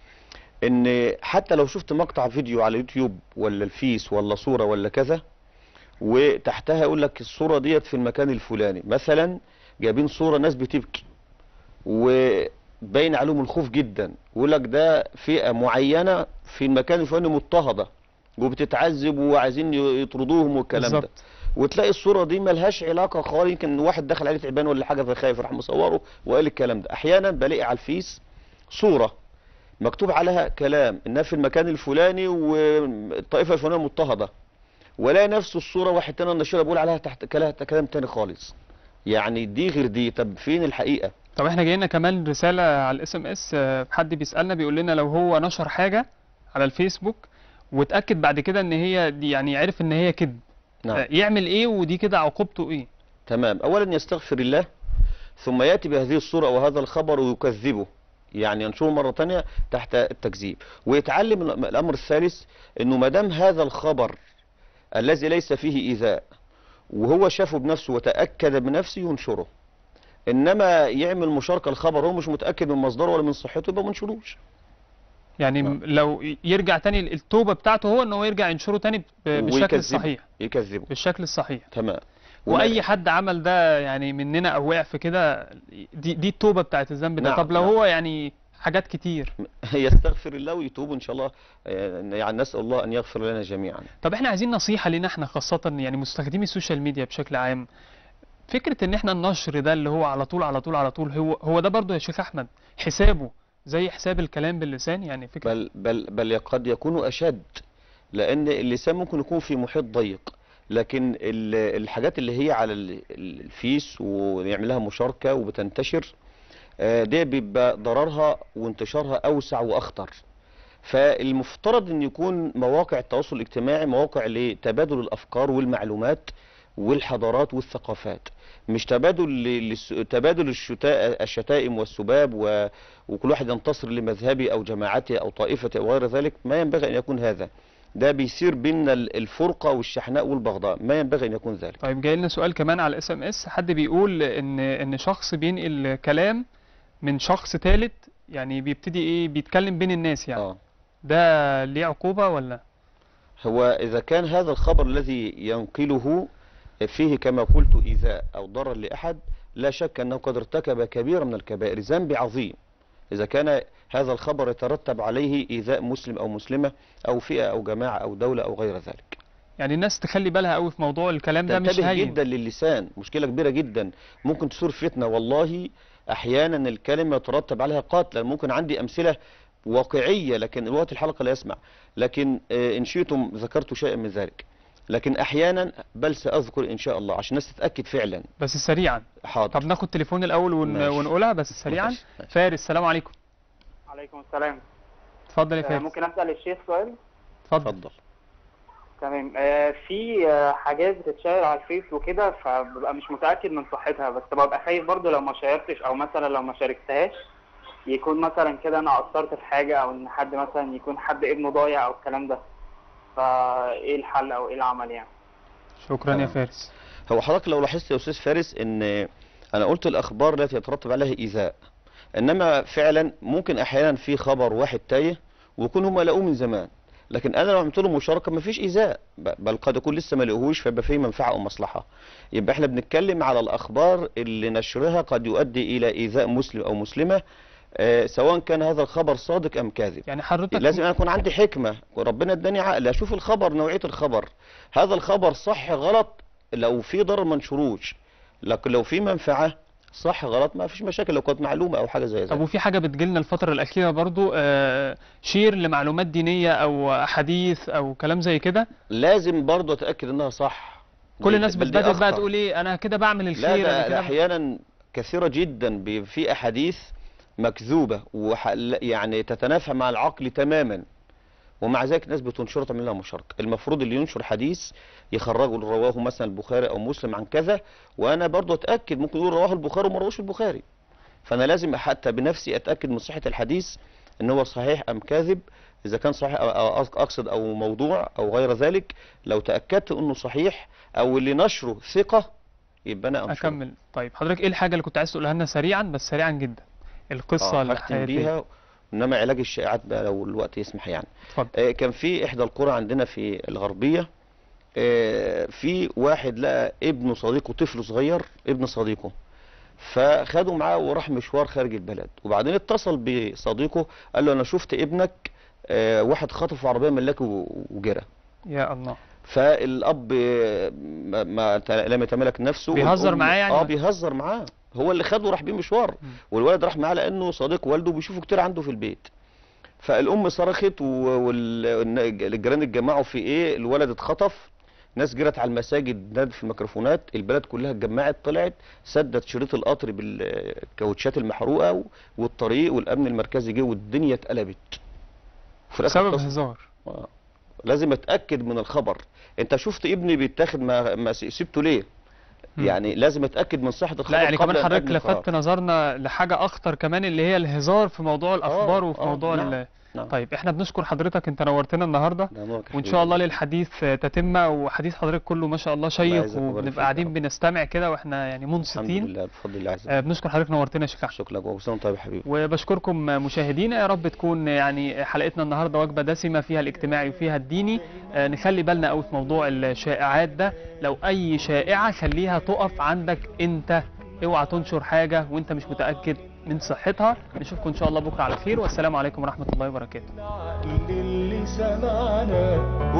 Speaker 4: إن حتى لو شفت مقطع فيديو على يوتيوب ولا الفيس ولا صورة ولا كذا وتحتها يقول لك الصورة ديت في المكان الفلاني مثلا جايبين صورة ناس بتبكي وباين عليهم الخوف جدا ويقول لك ده فئة معينة في المكان الفلاني مضطهدة وبتتعذب وعايزين يطردوهم والكلام ده
Speaker 3: بالظبط.
Speaker 4: وتلاقي الصورة دي ملهاش علاقة خالص يمكن واحد دخل عليه تعبان ولا حاجة فخايف راح مصوره وقال الكلام ده احيانا بلاقي على الفيس صورة مكتوب عليها كلام انها في المكان الفلاني والطائفة الفلانية مضطهدة ولا نفس الصورة واحد تاني نشرها بيقول عليها تحت كلام كلام تاني خالص يعني دي غير دي طب فين الحقيقة
Speaker 3: طب احنا جاينا كمان رسالة على الاس ام اس حد بيسألنا بيقول لنا لو هو نشر حاجة على الفيسبوك واتأكد بعد كده ان هي دي يعني عرف ان هي كذب
Speaker 4: نعم.
Speaker 3: آه، يعمل ايه ودي كده عقوبته ايه
Speaker 4: تمام اولا يستغفر الله ثم ياتي بهذه الصورة وهذا الخبر ويكذبه يعني ينشره مرة تانية تحت التكذيب ويتعلم الأم- الامر الثالث انه ما دام هذا الخبر الذي ليس فيه ايذاء وهو شافه بنفسه وتاكد بنفسه ينشره انما يعمل مشاركه الخبر هو مش متاكد من مصدره ولا من صحته يبقى ما ينشروش
Speaker 3: يعني م- لو يرجع تاني التوبة بتاعته هو ان هو يرجع ينشره تاني ب- بالشكل
Speaker 4: ويكذبه.
Speaker 3: الصحيح
Speaker 4: يكذبه
Speaker 3: بالشكل الصحيح
Speaker 4: تمام
Speaker 3: واي حد عمل ده يعني مننا او وقع في كده دي دي التوبة بتاعت الذنب ده
Speaker 4: نعم،
Speaker 3: طب لو
Speaker 4: نعم.
Speaker 3: هو يعني حاجات كتير
Speaker 4: يستغفر الله ويتوب ان شاء الله آه، يعني نسال الله ان يغفر لنا جميعا
Speaker 3: طب احنا عايزين نصيحة لينا احنا خاصة يعني مستخدمي السوشيال ميديا بشكل عام فكرة ان احنا النشر ده اللي هو على طول على طول على طول هو هو ده برضو يا شيخ احمد حسابه زي حساب الكلام باللسان يعني فكرة
Speaker 4: بل بل بل قد يكون اشد لان اللسان ممكن يكون في محيط ضيق لكن ال- الحاجات اللي هي على ال- ال- الفيس ويعمل لها مشاركه وبتنتشر آه، ده بيبقى ضررها وانتشارها اوسع واخطر فالمفترض ان يكون مواقع التواصل الاجتماعي مواقع لتبادل الافكار والمعلومات والحضارات والثقافات مش تبادل ل- للس- تبادل الشتاء الشتائم والسباب و... وكل واحد ينتصر لمذهبه او جماعته او طائفته او غير ذلك ما ينبغي ان يكون هذا ده بيصير بيننا ال- الفرقه والشحناء والبغضاء ما ينبغي ان يكون ذلك
Speaker 3: طيب جاي لنا سؤال كمان على الاس ام اس حد بيقول ان ان شخص بينقل كلام من شخص ثالث يعني بيبتدي ايه بيتكلم بين الناس يعني
Speaker 4: آه.
Speaker 3: ده ليه عقوبة ولا
Speaker 4: هو إذا كان هذا الخبر الذي ينقله فيه كما قلت إيذاء أو ضرر لأحد لا شك أنه قد ارتكب كبيرة من الكبائر ذنب عظيم إذا كان هذا الخبر يترتب عليه إيذاء مسلم أو مسلمة أو فئة أو جماعة أو دولة أو غير ذلك
Speaker 3: يعني الناس تخلي بالها قوي في موضوع الكلام ده مش
Speaker 4: تنتبه
Speaker 3: هين
Speaker 4: جدا للسان مشكلة كبيرة جدا ممكن تصير فتنة والله أحيانا الكلمة يترتب عليها قتل ممكن عندي أمثلة واقعية لكن الوقت الحلقة لا يسمع لكن آه، إن شئتم ذكرت شيئا من ذلك لكن أحيانا بل سأذكر إن شاء الله عشان الناس تتأكد فعلا
Speaker 3: بس سريعا
Speaker 4: حاضر
Speaker 3: طب ناخد تليفون الاول ون...
Speaker 4: ماشي.
Speaker 3: ونقولها بس سريعا
Speaker 4: ماشي، ماشي.
Speaker 3: فارس السلام عليكم
Speaker 7: عليكم السلام
Speaker 3: اتفضل يا
Speaker 7: آه،
Speaker 3: فارس
Speaker 7: ممكن اسال الشيخ سؤال
Speaker 3: اتفضل
Speaker 4: اتفضل
Speaker 7: تمام آه، في آه، حاجات بتتشير على الفيس وكده فببقى مش متاكد من صحتها بس ببقى خايف برضو لو ما شيرتش او مثلا لو ما شاركتهاش يكون مثلا كده انا قصرت في حاجه او ان حد مثلا يكون حد ابنه ضايع او الكلام ده فايه الحل او ايه العمل يعني
Speaker 3: شكرا يا
Speaker 4: تمام.
Speaker 3: فارس
Speaker 4: هو حضرتك لو لاحظت يا أستاذ فارس إن أنا قلت الأخبار التي يترتب عليها إيذاء إنما فعلا ممكن أحيانا في خبر واحد تايه ويكون هم لقوه من زمان لكن انا لو عملت له مشاركه مفيش ايذاء ب- بل قد يكون لسه ما لقوهوش فيبقى فيه منفعه او مصلحه يبقى احنا بنتكلم على الاخبار اللي نشرها قد يؤدي الى ايذاء مسلم او مسلمه آه، سواء كان هذا الخبر صادق ام كاذب
Speaker 3: يعني حضرتك
Speaker 4: لازم انا اكون عندي حكمه وربنا اداني عقل اشوف الخبر نوعيه الخبر هذا الخبر صح غلط لو في ضرر ما انشروش لكن لو في منفعه صح غلط ما فيش مشاكل لو كانت معلومه او حاجه زي
Speaker 3: طب
Speaker 4: ذلك
Speaker 3: وفي حاجة بتجيلنا الفترة الأخيرة برضو آه، شير لمعلومات دينية أو أحاديث أو كلام زي كده
Speaker 4: لازم برضه اتاكد انها صح
Speaker 3: كل
Speaker 4: دي-
Speaker 3: الناس
Speaker 4: بل دي
Speaker 3: بتبدأ بقى
Speaker 4: أخطر.
Speaker 3: تقول إيه أنا كده بعمل الخير
Speaker 4: لا
Speaker 3: أنا
Speaker 4: ده,
Speaker 3: كده
Speaker 4: ده احيانا كثيره جدا بي- في احاديث مكذوبه وح... يعني تتنافى مع العقل تماما ومع ذلك الناس بتنشرها تعمل لها مشاركه المفروض اللي ينشر حديث يخرجه رواه مثلا البخاري او مسلم عن كذا وانا برضو اتاكد ممكن يقول رواه البخاري وما رواهوش البخاري فانا لازم حتى بنفسي اتاكد من صحه الحديث ان هو صحيح ام كاذب اذا كان صحيح او أو اقصد او موضوع او غير ذلك لو تاكدت انه صحيح او اللي نشره ثقه يبقى انا انشره
Speaker 3: أكمل طيب حضرتك إيه الحاجة اللي كنت عايز تقولها لنا سريعا بس سريعا جدا القصة
Speaker 4: آه، هختم
Speaker 3: الحياتية
Speaker 4: بيها انما علاج الشائعات بقى لو الوقت يسمح يعني
Speaker 3: اتفضل.
Speaker 4: آه كان في احدى القرى عندنا في الغربيه آه في واحد لقى ابنه صديقه طفل صغير ابن صديقه فخده معاه وراح مشوار خارج البلد وبعدين اتصل بصديقه قال له انا شفت ابنك آه واحد خطف عربيه ملاكه و- وجرى
Speaker 3: يا الله
Speaker 4: فالاب آه، ما, ما ت- لم يتملك نفسه
Speaker 3: بيهزر
Speaker 4: والأم-
Speaker 3: معاه يعني؟
Speaker 4: اه بيهزر معاه هو اللي خده وراح بيه مشوار والولد راح معاه لانه صديق والده بيشوفه كتير عنده في البيت فالام صرخت والجيران اتجمعوا في ايه الولد اتخطف ناس جرت على المساجد نادت في الميكروفونات البلد كلها اتجمعت طلعت سدت شريط القطر بالكاوتشات المحروقه و- والطريق والامن المركزي جه والدنيا اتقلبت في الآخر
Speaker 3: بسبب
Speaker 4: اتصل-
Speaker 3: هزار
Speaker 4: آه. لازم اتاكد من الخبر انت شفت ابني بيتاخد ما, ما س- سبته ليه
Speaker 3: مم.
Speaker 4: يعني لازم اتاكد من صحه الخبر
Speaker 3: لا يعني
Speaker 4: قبل
Speaker 3: كمان
Speaker 4: أن
Speaker 3: حضرتك
Speaker 4: أبني قرار.
Speaker 3: لفتت نظرنا لحاجة أخطر كمان اللي هي الهزار في موضوع الأخبار وفي
Speaker 4: آه،
Speaker 3: موضوع
Speaker 4: نعم،
Speaker 3: ال...
Speaker 4: نعم.
Speaker 3: طيب احنا بنشكر حضرتك انت نورتنا النهارده
Speaker 4: ده نورك يا
Speaker 3: وان
Speaker 4: حبيبي.
Speaker 3: شاء الله للحديث تتمة وحديث حضرتك كله ما شاء الله شيق
Speaker 4: يعزك ويبارك فيك
Speaker 3: وبنبقى
Speaker 4: يا
Speaker 3: قاعدين
Speaker 4: رب.
Speaker 3: بنستمع كده واحنا يعني
Speaker 4: الحمد
Speaker 3: منصتين
Speaker 4: لله بفضل الله عز
Speaker 3: آه،
Speaker 4: وجل
Speaker 3: بنشكر حضرتك نورتنا يا شيخ احمد
Speaker 4: شكرا لك وسنه وأنت طيب يا حبيبي
Speaker 3: وبشكركم مشاهدينا يا رب تكون يعني حلقتنا النهارده وجبه دسمه فيها الاجتماعي وفيها الديني آه، نخلي بالنا قوي في موضوع الشائعات ده لو اي شائعه خليها تقف عندك انت اوعى تنشر حاجه وانت مش متاكد من صحتها نشوفكم ان شاء الله بكره على خير والسلام عليكم ورحمه الله وبركاته
Speaker 2: اللي سمعنا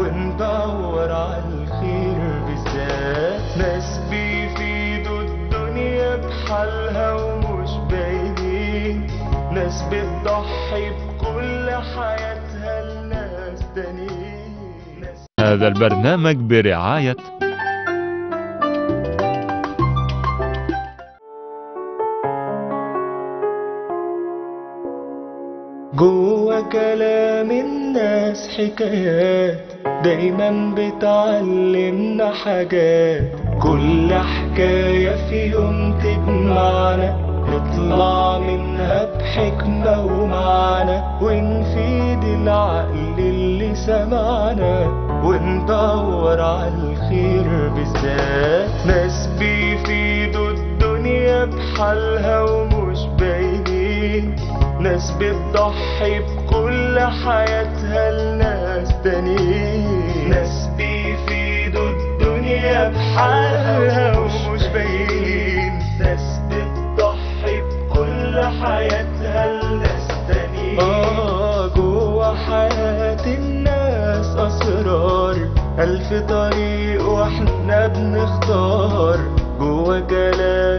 Speaker 2: وندور على الخير بالذات ناس بيفيدوا الدنيا بحالها ومش باينين ناس بتضحي بكل حياتها لناس تانيين ناس
Speaker 1: هذا البرنامج برعاية
Speaker 2: جوه كلام الناس حكايات دايما بتعلمنا حاجات كل حكاية في يوم تجمعنا نطلع منها بحكمة ومعنى ونفيد العقل اللي سمعنا وندور على الخير بالذات ناس بيفيدوا الدنيا بحالها ومش باينين ناس بتضحي بكل حياتها لناس تانيين ناس بيفيدوا الدنيا بحالها ومش باينين ناس بتضحي بكل حياتها لناس تانيين آه جوا حياة الناس أسرار ألف طريق وإحنا بنختار جوا كلام